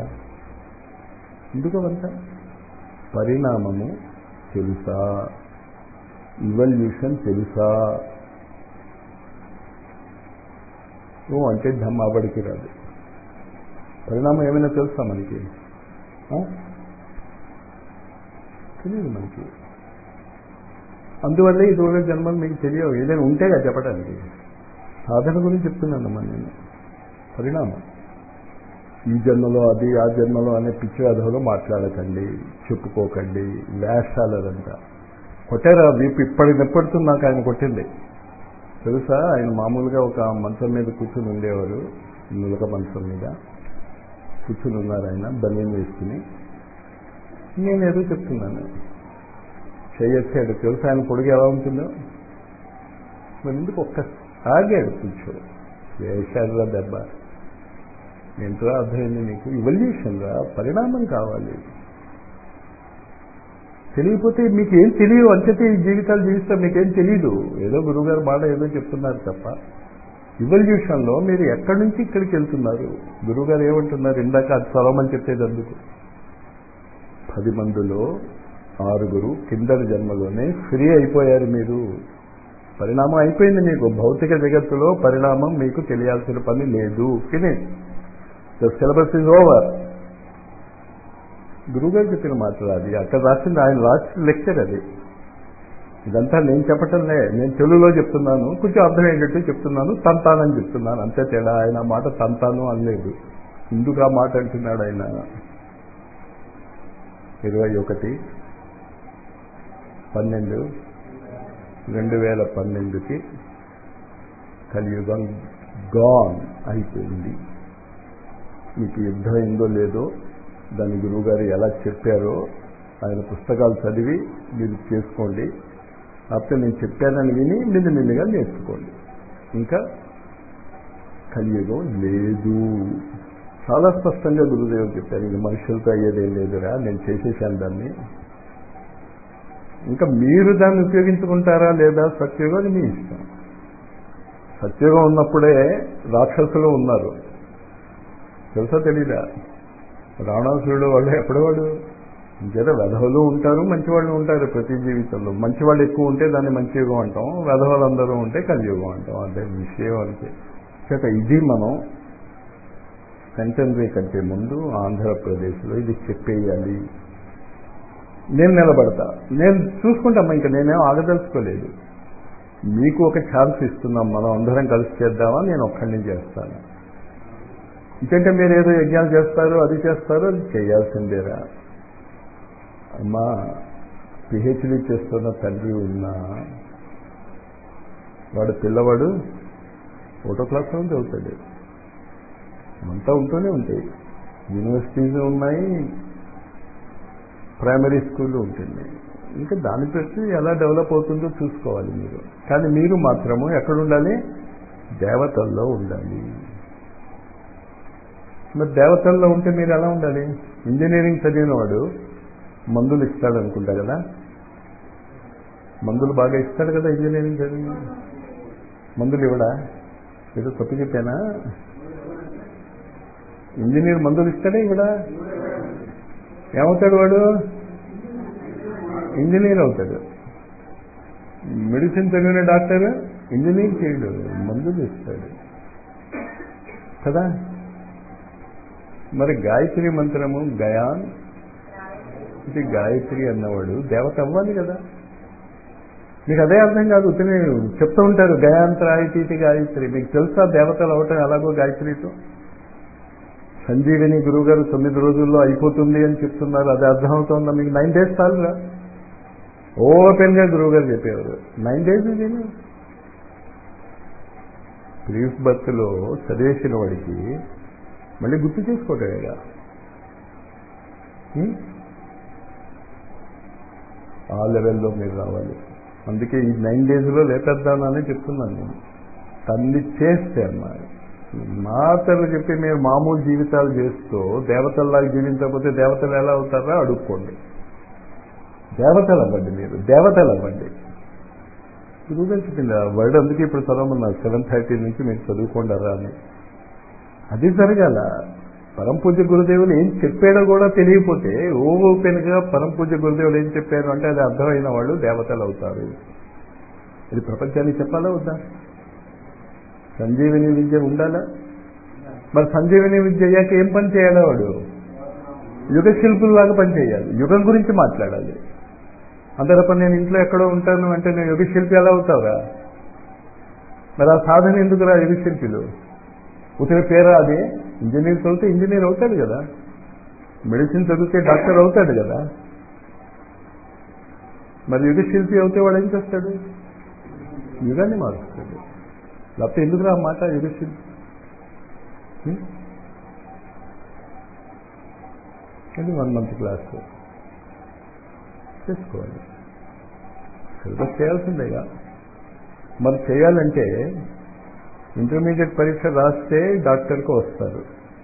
ఎందుకు అవంతా పరిణామము తెలుసా ఇవల్యూషన్ తెలుసా ఓ అంటే ధమ్మాబడికి రాదు పరిణామం ఏమైనా తెలుసా మనకి ఆ? తెలియదు మనకి అందువల్లే ఇదివరకు జన్మలు మీకు తెలియవు ఏదైనా ఉంటేగా చెప్పడానికి సాధన గురించి చెప్తున్నానమ్మా నేను పరిణామం ఈ జన్మలో అది ఆ జన్మలో అనే పిచ్చి అధలో మాట్లాడకండి చెప్పుకోకండి వేషాలు అదంతా కొట్టారా వీపు ఇప్పటి నెప్పడుతుంది నాకు ఆయన కొట్టింది తెలుసా ఆయన మామూలుగా ఒక మంచం మీద కూర్చుని ఉండేవారు నులక మంచం మీద కూర్చుని ఉన్నారు ఆయన బల్యం వేసుకుని నేనేదో చెప్తున్నాను చేయొచ్చాడు తెలుసా ఆయన పొడుగు ఎలా ఉంటుందో మరి ఎందుకు ఒక్క ఆగాడు కూర్చో వేశాడురా దెబ్బ ఏంటో అర్థమైంది నీకు ఇవల్యూషన్ రా పరిణామం కావాలి తెలియకపోతే మీకు ఏం తెలియదు అంచతే ఈ జీవితాలు జీవిస్తాం మీకేం తెలియదు ఏదో గురువుగారు మాట ఏదో చెప్తున్నారు తప్ప ఇవల్యూషన్లో మీరు ఎక్కడి నుంచి ఇక్కడికి వెళ్తున్నారు గురువుగారు ఏమంటున్నారు ఇందాక అది చదవమని చెప్పేది అందుకు పది మందిలో ఆరుగురు కిందటి జన్మలోనే ఫ్రీ అయిపోయారు మీరు పరిణామం అయిపోయింది మీకు భౌతిక జగత్తులో పరిణామం మీకు తెలియాల్సిన పని లేదు finish the syllabus is over గురువుగారు చెప్పిన మాటలు అది అక్కడ రాసింది ఆయన రాసిన లెక్చర్ అది ఇదంతా నేను చెప్పటంలే నేను తెలుగులో చెప్తున్నాను కొంచెం అర్థమయ్యేటట్టు చెప్తున్నాను తంతానని చెప్తున్నాను అంతే తేడా ఆయన ఆ మాట తంతాను అనలేదు ఎందుకు ఆ మాట అంటున్నాడు ఆయన ఇరవై ఒకటి పన్నెండు రెండు వేల పన్నెండుకి కలియుగం గాన్ అయిపోయింది మీకు యుద్ధం అయిందో లేదో దాని గురువుగారు ఎలా చెప్పారో ఆయన పుస్తకాలు చదివి మీరు చేసుకోండి లేకపోతే నేను చెప్పానని విని మిల్లి మిల్లిగా నేర్చుకోండి ఇంకా కలియుగం లేదు చాలా స్పష్టంగా గురుదేవుడు చెప్పారు ఇది మనుషులతో అయ్యేదేం లేదురా నేను చేసేసాను దాన్ని ఇంకా మీరు దాన్ని ఉపయోగించుకుంటారా లేదా సత్యుగం అది మీ ఇష్టం సత్యుగం ఉన్నప్పుడే రాక్షసులు ఉన్నారు తెలుసా తెలీదా రావణాసురుడు వాళ్ళు ఎప్పటివాడు ఇంకేదో వెధవలు ఉంటారు మంచివాళ్ళు ఉంటారు ప్రతి జీవితంలో మంచివాళ్ళు ఎక్కువ ఉంటే దాన్ని మంచి యుగం అంటాం వెధవలందరూ ఉంటే కలియుగం అంటాం అదే విషయం అంతే చేత ఇది మనం సెంటనరీ కంటే ముందు ఆంధ్రప్రదేశ్లో ఇది చెప్పేయాలి నేను నిలబడతా నేను చూసుకుంటామా ఇంకా నేనేం ఆగదలుచుకోలేదు మీకు ఒక ఛాన్స్ ఇస్తున్నాం మనం అందరం కలిసి చేద్దామా నేను ఒక్కడిని చేస్తాను ఇంకంటే మీరు ఏదో యజ్ఞాలు చేస్తారు అది చేస్తారు అది చేయాల్సిందేరా అమ్మా పిహెచ్డి చేస్తున్న తండ్రి ఉన్నా వాడు పిల్లవాడు ఒకటో క్లాస్లో చదువుతాడు అంతా ఉంటూనే ఉంటాయి యూనివర్సిటీస్ ఉన్నాయి ప్రైమరీ స్కూల్ ఉంటుంది ఇంకా దాని ప్రతి ఎలా డెవలప్ అవుతుందో చూసుకోవాలి మీరు కానీ మీరు మాత్రము ఎక్కడ ఉండాలి దేవతల్లో ఉండాలి మరి దేవతల్లో ఉంటే మీరు ఎలా ఉండాలి ఇంజనీరింగ్ చదివిన వాడు మందులు ఇస్తాడు అనుకుంటా కదా మందులు బాగా ఇస్తాడు కదా ఇంజనీరింగ్ చదివిన మందులు ఇవ్వడా ఏదో తప్పు చెప్పానా ఇంజనీర్ మందులు ఇస్తాడా ఇవ్వడా ఏమవుతాడు వాడు ఇంజనీర్ అవుతాడు మెడిసిన్ చదివిన డాక్టర్ ఇంజనీర్ చేయడు మందులు ఇస్తాడు కదా మరి గాయత్రి మంత్రము గయాన్ ఇది గాయత్రి అన్నవాడు దేవత అవ్వాలి కదా మీకు అదే అర్థం కాదు ఉత్తనే చెప్తూ ఉంటారు గయాంత్రాయితీ గాయత్రి మీకు తెలుసా దేవతలు అవటం ఎలాగో గాయత్రితో సంజీవిని గురువు గారు తొమ్మిది రోజుల్లో అయిపోతుంది అని చెప్తున్నారు అది అర్థమవుతుందా మీకు నైన్ డేస్ చాలురా ఓపెన్ గా గురువు గారు చెప్పేవారు నైన్ డేస్ ఇదేనా ప్రీఫ్ బర్త్ లో చదివేసిన వాడికి మళ్ళీ గుర్తు చేసుకోవటమేగా ఆ లెవెల్లో మీరు రావాలి అందుకే ఈ నైన్ డేస్లో లేపేద్దానని చెప్తున్నాను నేను తల్లి చేస్తే అన్నారు మాటలు చెప్పి మీరు మామూలు జీవితాలు చేస్తూ దేవతల్లాగా జీవించకపోతే దేవతలు ఎలా అవుతారో అడుక్కోండి దేవతలు అవ్వండి మీరు దేవతలు అవ్వండి గురువుగారు చెప్పింది ఆ వర్డ్ అందుకే ఇప్పుడు చదవమన్నారు సెవెన్ థర్టీ నుంచి మీరు చదువుకోండారా అని అది జరగాల పరం పూజ్య గురుదేవులు ఏం చెప్పాడో కూడా తెలియకపోతే ఓపెన్గా పరం పూజ్య గురుదేవులు ఏం చెప్పారు అంటే అది అర్థమైన వాళ్ళు దేవతలు అవుతారు ఇది ప్రపంచానికి చెప్పాలా వద్దా సంజీవిని విద్య ఉండాలా మరి సంజీవిని విద్య అయ్యాక ఏం పని చేయాలా వాడు యుగ శిల్పుల్లాగా పని చేయాలి యుగం గురించి మాట్లాడాలి అంతే తప్ప నేను ఇంట్లో ఎక్కడో ఉంటాను అంటే నేను యుగ శిల్పి ఎలా అవుతావురా మరి ఆ సాధన ఎందుకురా యుగ శిల్పిలు ఉతిరి పేరా అది ఇంజనీర్ చదివితే ఇంజనీర్ అవుతాడు కదా మెడిసిన్ చదివితే డాక్టర్ అవుతాడు కదా మరి యుగ శిల్పి అవుతే వాడు ఏం చేస్తాడు యుగాన్ని మారుస్తాడు లేకపోతే ఎందుకురా ఆ మాట యుగ శిల్పి హ్మ్? ఇది వన్ మంత్ క్లాస్ చేసుకోవాలి సిలబస్ చేయాల్సిందేగా మరి చేయాలంటే ఇంటర్మీడియట్ పరీక్ష రాస్తే డాక్టర్కి వస్తారు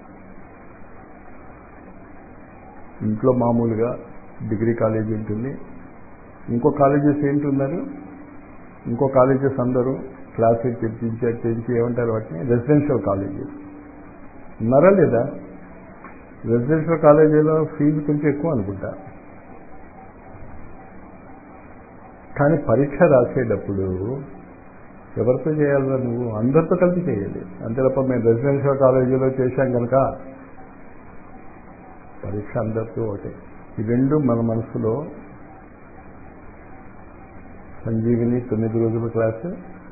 ఇంట్లో మామూలుగా డిగ్రీ కాలేజీ ఉంటుంది ఇంకో కాలేజెస్ ఏంటున్నారు ఇంకో కాలేజెస్ అందరూ క్లాసులు తెప్పించి తెచ్చి ఏమంటారు వాటిని రెసిడెన్షియల్ కాలేజెస్ ఉన్నారా లేదా రెసిడెన్షియల్ కాలేజీలో ఫీజు కొంచెం ఎక్కువ అనుకుంటా కానీ పరీక్ష రాసేటప్పుడు ఎవరితో చేయాలరా నువ్వు అందరితో కలిపి చేయాలి అంతే తప్ప మేము రెసిడెన్షియల్ కాలేజీలో చేశాం కనుక పరీక్ష అందరితో ఒకటే ఈ రెండు మన మనసులో సంజీవిని తొమ్మిది రోజుల క్లాసు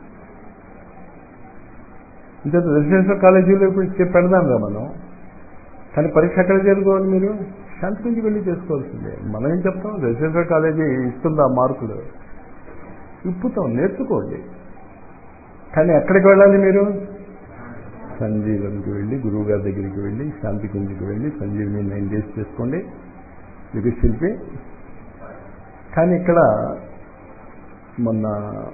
ఇంకా రెసిడెన్షియల్ కాలేజీలో ఇప్పుడు చెప్పి పెడదాం రా మనం కానీ పరీక్ష ఎక్కడ చేసుకోవాలి మీరు శాంతి నుంచి వెళ్ళి చేసుకోవాల్సిందే మనం ఏం చెప్తాం రెసిడెన్షియల్ కాలేజీ ఇస్తుందా మార్కులు ఇప్పుతాం నేర్చుకోండి కానీ ఎక్కడికి వెళ్ళాలి మీరు సంజీవనికి వెళ్ళి గురువు గారి దగ్గరికి వెళ్ళి శాంతి కుంజికి వెళ్ళి సంజీవిని నైన్ డేస్ చేసుకోండి యుగ శిల్పి కానీ ఇక్కడ మొన్న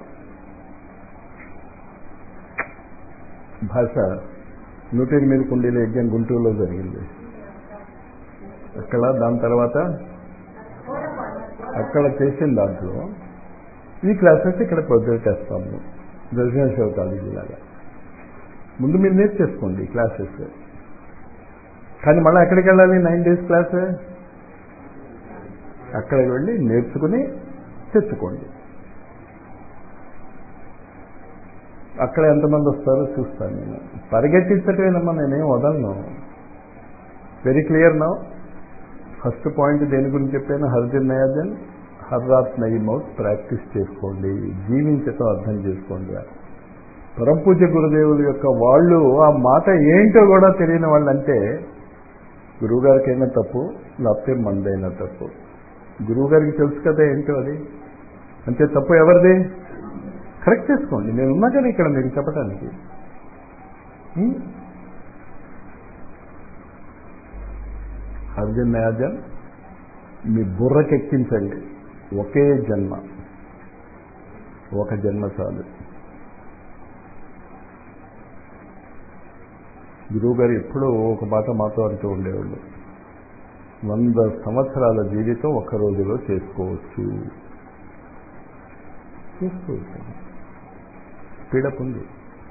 భాష నూట ఎనిమిది కుండీల యజ్ఞం గుంటూరులో జరిగింది అక్కడ దాని తర్వాత అక్కడ చేసిన దాంట్లో ఈ క్లాసెస్ ఇక్కడ ప్రొజెక్ట్ చేస్తాము రెసిడెన్షియల్ కాలేజీ లాగా ముందు మీరు నేర్చేసుకోండి క్లాసెస్ కానీ మళ్ళీ ఎక్కడికి వెళ్ళాలి నైన్ డేస్ క్లాస్ అక్కడికి వెళ్ళి నేర్చుకుని తెచ్చుకోండి అక్కడ ఎంతమంది వస్తారో చూస్తాను నేను పరిగెట్టించటమేనమ్మా నేనేం వదలను వెరీ క్లియర్ నా ఫస్ట్ పాయింట్ దేని గురించి చెప్పాను హర్జన్ నయాజన్ హర్రాత్ నయమౌత్ ప్రాక్టీస్ చేసుకోండి జీవించటం అర్థం చేసుకోండి పరంపూజ గురుదేవుల యొక్క వాళ్ళు ఆ మాట ఏంటో కూడా తెలియని వాళ్ళంటే గురువుగారికైనా తప్పు లేకపోతే మందైనా తప్పు గురువుగారికి తెలుసు కదా ఏంటో అది అంటే తప్పు ఎవరిది కరెక్ట్ చేసుకోండి నేను ఉన్నా కదా ఇక్కడ మీకు చెప్పడానికి హ్మ్? అర్జున్ నయాజన్ మీ బుర్రకెక్కించండి ఒకే జన్మ ఒక జన్మ చాలు గురువు గారు ఎప్పుడూ ఒక మాట మాతో అంటూ ఉండేవాళ్ళు వంద సంవత్సరాల జీవితం ఒక్క రోజులో చేసుకోవచ్చు చేసుకోవచ్చు స్పీడప్ ఉంది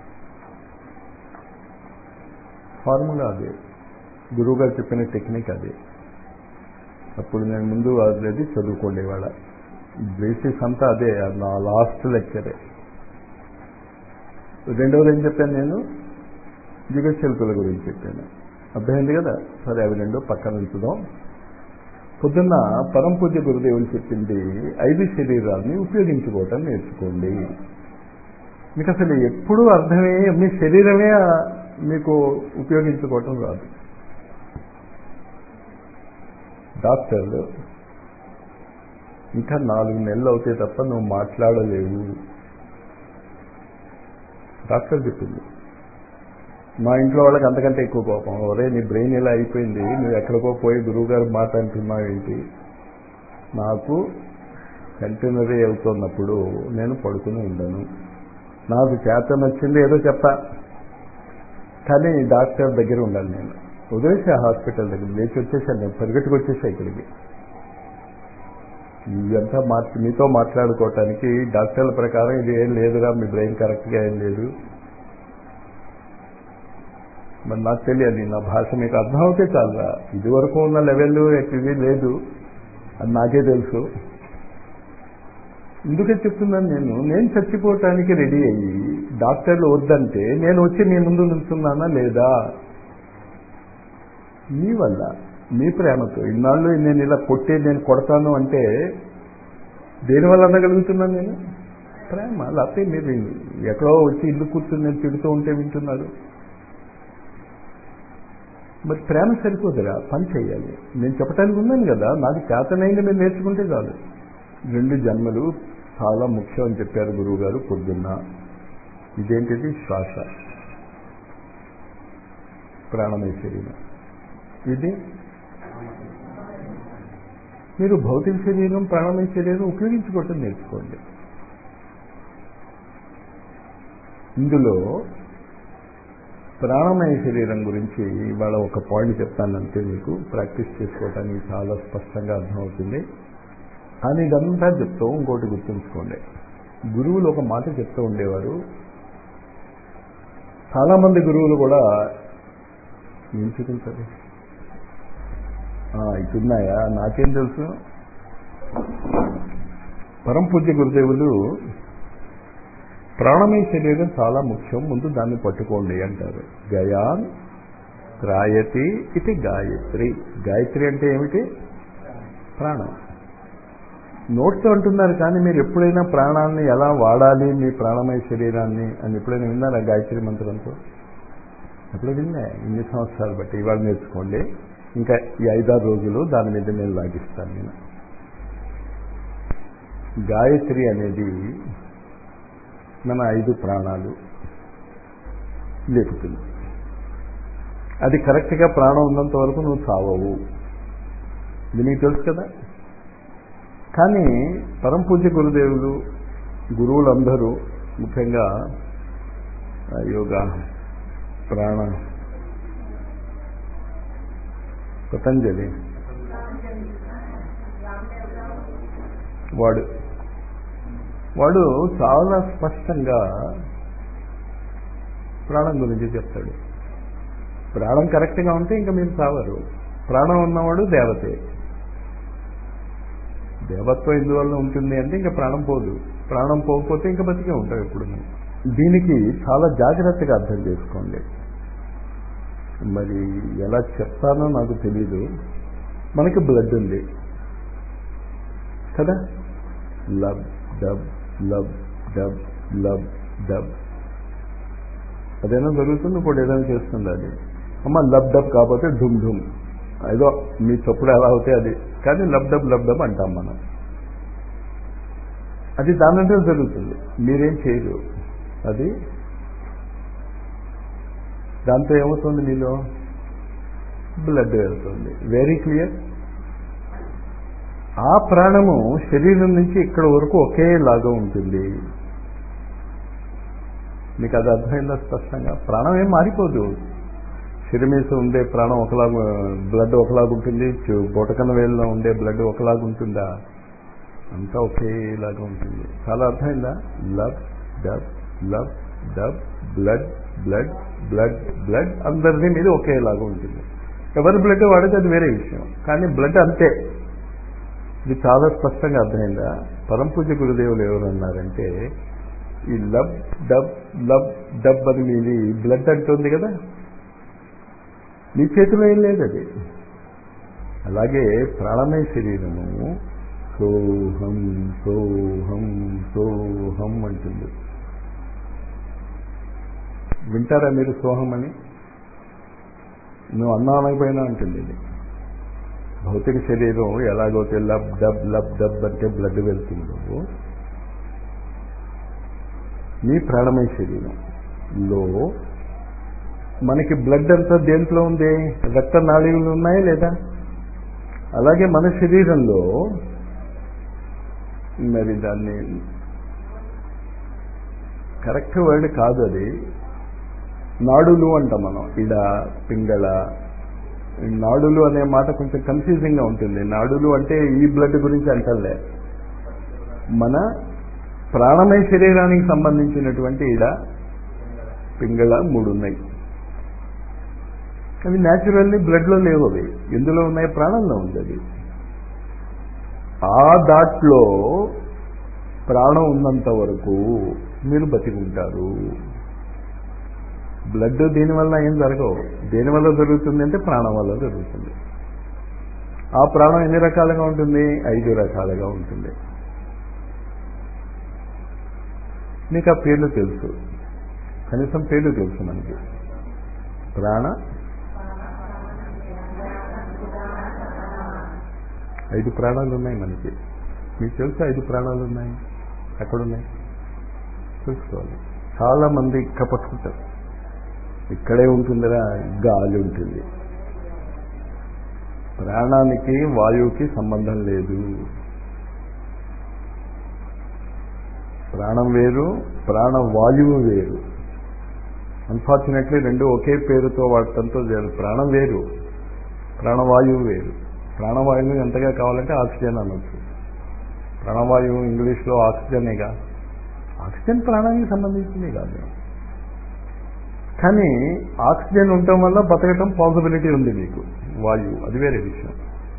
ఫార్ములా అదే గురువుగారు చెప్పిన టెక్నిక్ అదే అప్పుడు నేను ముందు అది చదువుకోండేవాళ్ళ బేసిస్ అంతా అదే అది నా లాస్ట్ లెక్చరే రెండవది ఏం చెప్పాను నేను యుగ శిల్పుల గురించి చెప్పాను అర్థమైంది కదా సరే అవి రెండు పక్కన ఉంచుదాం పొద్దున్న పరం పూజ్య గురుదేవులు చెప్పింది ఐదు శరీరాన్ని ఉపయోగించుకోవటం నేర్చుకోండి మీకు అసలు ఎప్పుడూ అర్థమే మీ శరీరమే మీకు ఉపయోగించుకోవటం రాదు డాక్టర్లు ఇంకా నాలుగు నెలలు అవుతే తప్ప నువ్వు మాట్లాడలేవు డాక్టర్ చెప్పింది మా ఇంట్లో వాళ్ళకి అంతకంటే ఎక్కువ కోపం ఒరే నీ బ్రెయిన్ ఇలా అయిపోయింది నువ్వు ఎక్కడికో పోయి గురువుగారు మాట అంటున్నావు ఏంటి నాకు కంటైనరీ అవుతున్నప్పుడు నేను పడుకుని ఉండను నాకు చేత నచ్చింది ఏదో చెప్తా కానీ డాక్టర్ దగ్గర ఉండాలి నేను వదిలేసా హాస్పిటల్ దగ్గర లేచి వచ్చేసాను నేను పరిగెట్టుకు వచ్చేసా ఇక్కడికి ఇదంతా మాట్ మీతో మాట్లాడుకోవటానికి డాక్టర్ల ప్రకారం ఇది ఏం లేదురా మీ బ్రెయిన్ కరెక్ట్గా ఏం లేదు మరి నాకు తెలియదు నా భాష మీకు అర్థం అవుతే చాలరా ఇది వరకు ఉన్న లెవెల్ ఇది లేదు అది నాకే తెలుసు ఎందుకే చెప్తున్నాను నేను నేను చచ్చిపోవటానికి రెడీ అయ్యి డాక్టర్లు వద్దంటే నేను వచ్చి మీ ముందు నిల్చున్నానా లేదా మీ వల్ల మీ ప్రేమతో ఇన్నాళ్ళు నేను ఇలా కొట్టే నేను కొడతాను అంటే దేనివల్ల అనగలుగుతున్నాను నేను ప్రేమ లేకపోతే మీరు ఎక్కడో వచ్చి ఇల్లు కూర్చుని నేను తిడుతూ ఉంటే వింటున్నారు మరి ప్రేమ సరిపోదురా పని చేయాలి నేను చెప్పడానికి ఉన్నాను కదా నాకు చేతనైంది మీరు నేర్చుకుంటే చాలు రెండు జన్మలు చాలా ముఖ్యం అని చెప్పారు గురువు గారు పొద్దున్న ఇదేంటిది శ్వాస ప్రాణమయ శరీరం ఇది మీరు భౌతిక శరీరం ప్రాణమయ శరీరం ఉపయోగించుకోవటం నేర్చుకోండి ఇందులో ప్రాణమయ శరీరం గురించి ఇవాళ ఒక పాయింట్ చెప్తానంటే మీకు ప్రాక్టీస్ చేసుకోవటానికి చాలా స్పష్టంగా అర్థమవుతుంది కానీ ఇదంతా చెప్తూ ఇంకోటి గుర్తుంచుకోండి గురువులు ఒక మాట చెప్తూ ఉండేవారు చాలామంది గురువులు కూడా ఏం చూపించాలి ఇటున్నాయా నాకేం తెలుసు పరం పూజ్య గురుదేవులు ప్రాణమయ శరీరం చాలా ముఖ్యం ముందు దాన్ని పట్టుకోండి అంటారు గయాన్ త్రాయతి ఇది గాయత్రి గాయత్రి అంటే ఏమిటి ప్రాణం నోట్తో అంటున్నారు కానీ మీరు ఎప్పుడైనా ప్రాణాన్ని ఎలా వాడాలి మీ ప్రాణమయ శరీరాన్ని అని ఎప్పుడైనా విన్నారా గాయత్రి మంత్రంతో ఎప్పుడు విన్నా ఇన్ని సంవత్సరాలు బట్టి ఇవాళ నేర్చుకోండి ఇంకా ఈ ఐదారు రోజులు దాని మీద నేను లాగిస్తాను నేను గాయత్రి అనేది మన ఐదు ప్రాణాలు లేపుతుంది అది కరెక్ట్గా ప్రాణం ఉన్నంత వరకు నువ్వు చావవు ఇది నీకు తెలుసు కదా కానీ పరం పూజ్య గురుదేవులు గురువులందరూ ముఖ్యంగా యోగా ప్రాణ పతంజలి వాడు వాడు చాలా స్పష్టంగా ప్రాణం గురించి చెప్తాడు ప్రాణం కరెక్ట్గా ఉంటే ఇంకా మీరు చావరు ప్రాణం ఉన్నవాడు దేవతే దేవత్వం ఎందువల్ల ఉంటుంది అంటే ఇంకా ప్రాణం పోదు ప్రాణం పోకపోతే ఇంకా బతికే ఉంటావు ఎప్పుడు దీనికి చాలా జాగ్రత్తగా అర్థం చేసుకోండి మరి ఎలా చెప్తానో నాకు తెలీదు మనకి బ్లడ్ ఉంది కదా lub dub lub dub lub dub అదేనా జరుగుతుంది ఇప్పుడు ఏదైనా చేస్తుంది అది అమ్మ లబ్ డబ్ కాకపోతే ఢుమ్ ఢుమ్ ఏదో మీ చప్పుడు ఎలా అవుతే అది కానీ లబ్ డబ్ లబ్ డబ్ అంటాం మనం అది దానంటే జరుగుతుంది మీరేం చేయరు అది దాంతో ఏమవుతుంది మీలో బ్లడ్ వెళ్తుంది వెరీ క్లియర్ ఆ ప్రాణము శరీరం నుంచి ఇక్కడ వరకు ఒకేలాగా ఉంటుంది మీకు అది అర్థమైందా స్పష్టంగా ప్రాణం ఏం మారిపోదు శరీమేసి ఉండే ప్రాణం ఒకలాగా బ్లడ్ ఒకలాగా ఉంటుంది బొటకన వేలులో ఉండే బ్లడ్ ఒకలాగా ఉంటుందా అంతా ఒకేలాగా ఉంటుంది చాలా అర్థమైందా lub dub lub dub blood blood blood blood అందరినీ మీద ఒకేలాగా ఉంటుంది ఎవరి బ్లడ్ వాడితే అది వేరే విషయం కానీ బ్లడ్ అంతే ఇది చాలా స్పష్టంగా అర్థమైందా పరంపూజ గురుదేవులు ఎవరు అన్నారంటే ఈ లబ్ డబ్ లబ్ డబ్ అని మీది బ్లడ్ అంటుంది కదా మీ చేతిలో ఏం లేదు అది అలాగే ప్రాణమయ శరీరము సోహం సోహం సోహం అంటుంది వింటారా మీరు సోహం అని నువ్వు అన్నా అనకపోయినా అంటుంది ఇది భౌతిక శరీరం ఎలాగైతే లబ్ డబ్ లబ్ డబ్ అంటే బ్లడ్ వెళ్తుందో మీ ప్రాణమయ శరీరంలో మనకి బ్లడ్ అంతా దేంట్లో ఉంది రక్త నాళీలు ఉన్నాయా లేదా అలాగే మన శరీరంలో మరి దాన్ని కరెక్ట్ వర్డ్ కాదు అది నాడులు అంటాం మనం ఇడ పింగళ నాడులు అనే మాట కొంచెం కన్ఫ్యూజింగ్గా ఉంటుంది నాడులు అంటే ఈ బ్లడ్ గురించి అంటలే మన ప్రాణమయ శరీరానికి సంబంధించినటువంటి ఇడ పింగళ మూడు ఉన్నాయి అవి న్యాచురల్లీ బ్లడ్లో లేవు అవి ఎందులో ఉన్నాయి ప్రాణంలో ఉంది అది ఆ దాట్లో ప్రాణం ఉన్నంత వరకు మీరు బతికుంటారు బ్లడ్ దీనివల్ల ఏం జరగవు దేనివల్ల జరుగుతుంది అంటే ప్రాణం వల్ల జరుగుతుంది ఆ ప్రాణం ఎన్ని రకాలుగా ఉంటుంది ఐదు రకాలుగా ఉంటుంది మీకు ఆ పేర్లు తెలుసు కనీసం పేర్లు తెలుసు మనకి ప్రాణ ఐదు ప్రాణాలు ఉన్నాయి మనకి మీకు తెలుసు ఐదు ప్రాణాలు ఉన్నాయి ఎక్కడున్నాయి తెలుసుకోవాలి చాలా మంది కపట్టుకుంటారు ఇక్కడే ఉంటుందిరా గాలి ఉంటుంది ప్రాణానికి వాయువుకి సంబంధం లేదు ప్రాణం వేరు ప్రాణ వాయువు వేరు అన్ఫార్చునేట్లీ రెండు ఒకే పేరుతో వాడటంతో జరు- ప్రాణం వేరు ప్రాణవాయువు వేరు ప్రాణవాయువు ఎంతగా కావాలంటే ఆక్సిజన్ అనొచ్చు ప్రాణవాయువు ఇంగ్లీష్లో ఆక్సిజనేగా ఆక్సిజన్ ప్రాణానికి సంబంధించింది కాదు కానీ ఆక్సిజన్ ఉండటం వల్ల బతకటం పాసిబిలిటీ ఉంది మీకు వాయువు అది వేరే విషయం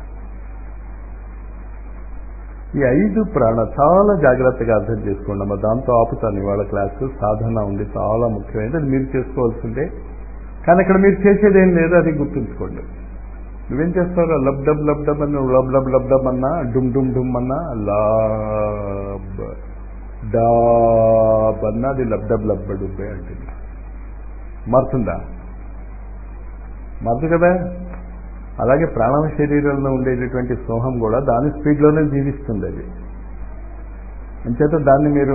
ఈ ఐదు ప్రాణ చాలా జాగ్రత్తగా అర్థం చేసుకోండి అమ్మా దాంతో ఆపుతాను ఇవాళ క్లాసు సాధన ఉంది చాలా ముఖ్యమైనది అది మీరు చేసుకోవాల్సిందే కానీ ఇక్కడ మీరు చేసేది ఏం లేదు అది గుర్తుంచుకోండి నువ్వేం చేస్తావు లబ్ డబ్ లబ్ డబ్ అని లబ్ లబ్ లబ్ డబ్ అన్నా డుమ్ డుమ్ డుమ్ అన్నా లాబ్ డాబ్ అన్నా అది లబ్ డబ్ లబ్ డుబ్బే అంటుంది మారుతుందా మారుతుంది కదా అలాగే ప్రాణవ శరీరంలో ఉండేటటువంటి సోహం కూడా దాని స్పీడ్లోనే జీవిస్తుంది అది అంచేత దాన్ని మీరు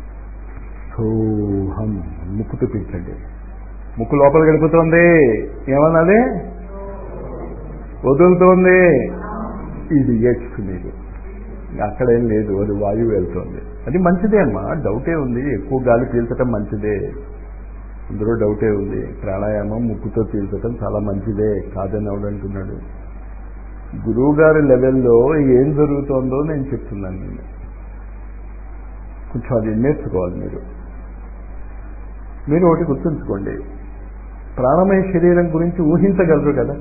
సోహం ముక్కు చూపించండి ముక్కు లోపలికి వెళ్ళిపోతుంది ఏమన్నది వదులుతోంది ఇది ఎక్స్ మీరు అక్కడేం లేదు అది వాయువు వెళ్తోంది అది మంచిదే అమ్మా డౌటే ఉంది ఎక్కువ గాలి పీల్చటం మంచిదే అందులో డౌటే ఉంది ప్రాణాయామం ముక్కుతో పీల్చటం చాలా మంచిదే కాదని ఎవడంటున్నాడు గురువు గారి లెవెల్లో ఏం జరుగుతోందో నేను చెప్తున్నాను నేను కొంచెం అది నేర్చుకోవాలి మీరు మీరు ఒకటి గుర్తుంచుకోండి ప్రాణమయ శరీరం గురించి ఊహించగలరు కదా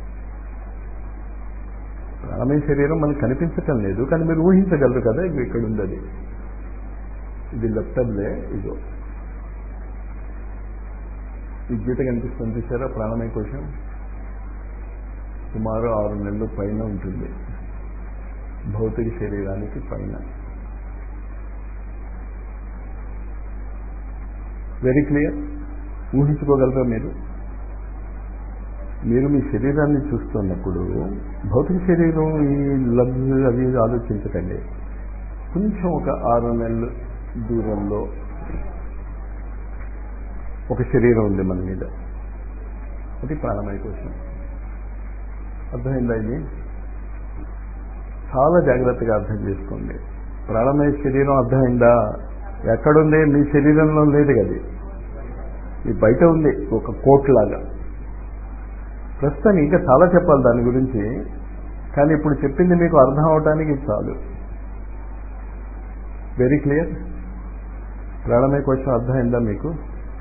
ప్రాణమయ శరీరం మనకు కనిపించటం లేదు కానీ మీరు ఊహించగలరు కదా ఇవి ఇక్కడ ఉంది అది ఇది లెఫ్టబ్లే ఇదో ఈ గీత కనిపిస్తుంది చూసారా ప్రాణమయ కోశం సుమారు ఆరు నెలలు పైన ఉంటుంది భౌతిక శరీరానికి పైన వెరీ క్లియర్ ఊహించుకోగలరా మీరు మీరు మీ శరీరాన్ని చూస్తున్నప్పుడు భౌతిక శరీరం ఈ లబ్జ్ అవి ఆలోచించకండి కొంచెం ఒక ఆరు నెలలు దూరంలో ఒక శరీరం ఉంది మన మీద అది ప్రాణమయ కోసం అర్థమైందా ఇది చాలా జాగ్రత్తగా అర్థం చేసుకోండి ప్రాణమయ శరీరం అర్థమైందా ఎక్కడుంది మీ శరీరంలో లేదు కదా ఈ బయట ఉంది ఒక కోట్ లాగా ప్రస్తుతానికి ఇంకా చాలా చెప్పాలి దాని గురించి కానీ ఇప్పుడు చెప్పింది మీకు అర్థం అవడానికి ఇది చాలు వెరీ క్లియర్ ప్రాణమయ కోశం అర్థమైందా మీకు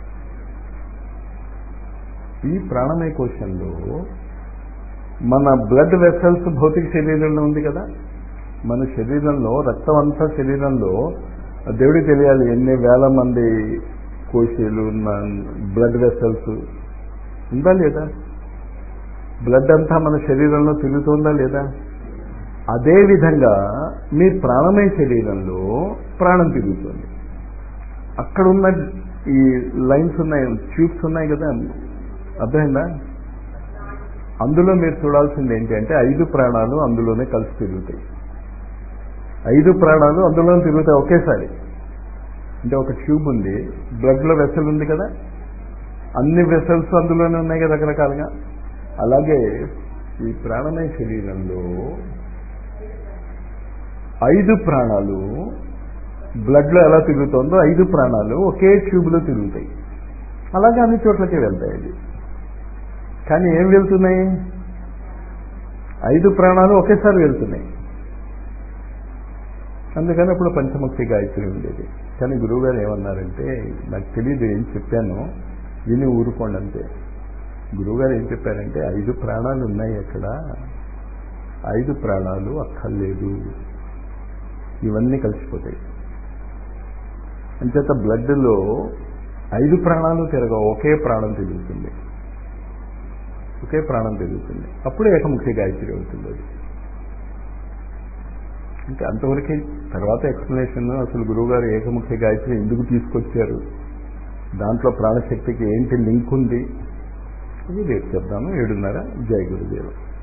ఈ ప్రాణమయ కోశంలో మన బ్లడ్ వెసల్స్ భౌతిక శరీరంలో ఉంది కదా మన శరీరంలో రక్తం అంతా శరీరంలో దేవుడికి తెలియాలి ఎన్ని వేల మంది కోశీలు బ్లడ్ వెసల్స్ ఉందా లేదా బ్లడ్ అంతా మన శరీరంలో తిరుగుతుందా లేదా అదే విధంగా మీ ప్రాణమయ శరీరంలో ప్రాణం తిరుగుతుంది అక్కడున్న ఈ లైన్స్ ఉన్నాయి ట్యూబ్స్ ఉన్నాయి కదా అర్థమైందా అందులో మీరు చూడాల్సింది ఏంటి అంటే ఐదు ప్రాణాలు అందులోనే కలిసి తిరుగుతాయి ఐదు ప్రాణాలు అందులోనే తిరుగుతాయి ఒకేసారి అంటే ఒక ట్యూబ్ ఉంది బ్లడ్లో వెసల్ ఉంది కదా అన్ని వెసల్స్ అందులోనే ఉన్నాయి కదా రకరకాలుగా అలాగే ఈ ప్రాణమయ శరీరంలో ఐదు ప్రాణాలు బ్లడ్లో ఎలా తిరుగుతుందో ఐదు ప్రాణాలు ఒకే ట్యూబ్లో తిరుగుతాయి అలాగే అన్ని చోట్లకి వెళ్తాయి అది కానీ ఏం వెళ్తున్నాయి ఐదు ప్రాణాలు ఒకేసారి వెళ్తున్నాయి అందుకని అప్పుడు పంచముక్తి గాయత్రి ఉండేది కానీ గురువుగారు ఏమన్నారంటే నాకు తెలియదు ఏం చెప్పాను విని ఊరుకోండి అంతే గురువుగారు ఏం చెప్పారంటే ఐదు ప్రాణాలు ఉన్నాయి అక్కడ ఐదు ప్రాణాలు అక్కర్లేదు ఇవన్నీ కలిసిపోతాయి అంచేత బ్లడ్లో ఐదు ప్రాణాలు తిరగవు ఒకే ప్రాణం తిరుగుతుంది ఒకే ప్రాణం తిరుగుతుంది అప్పుడు ఏకముఖి గాయత్రి అవుతుంది అది అంటే అంతవరకే తర్వాత ఎక్స్ప్లెనేషన్ అసలు గురువుగారు ఏకముఖి గాయత్రి ఎందుకు తీసుకొచ్చారు దాంట్లో ప్రాణశక్తికి ఏంటి లింక్ ఉంది అది రేపు చెప్తాను ఏడున్నర జై గురుదేవ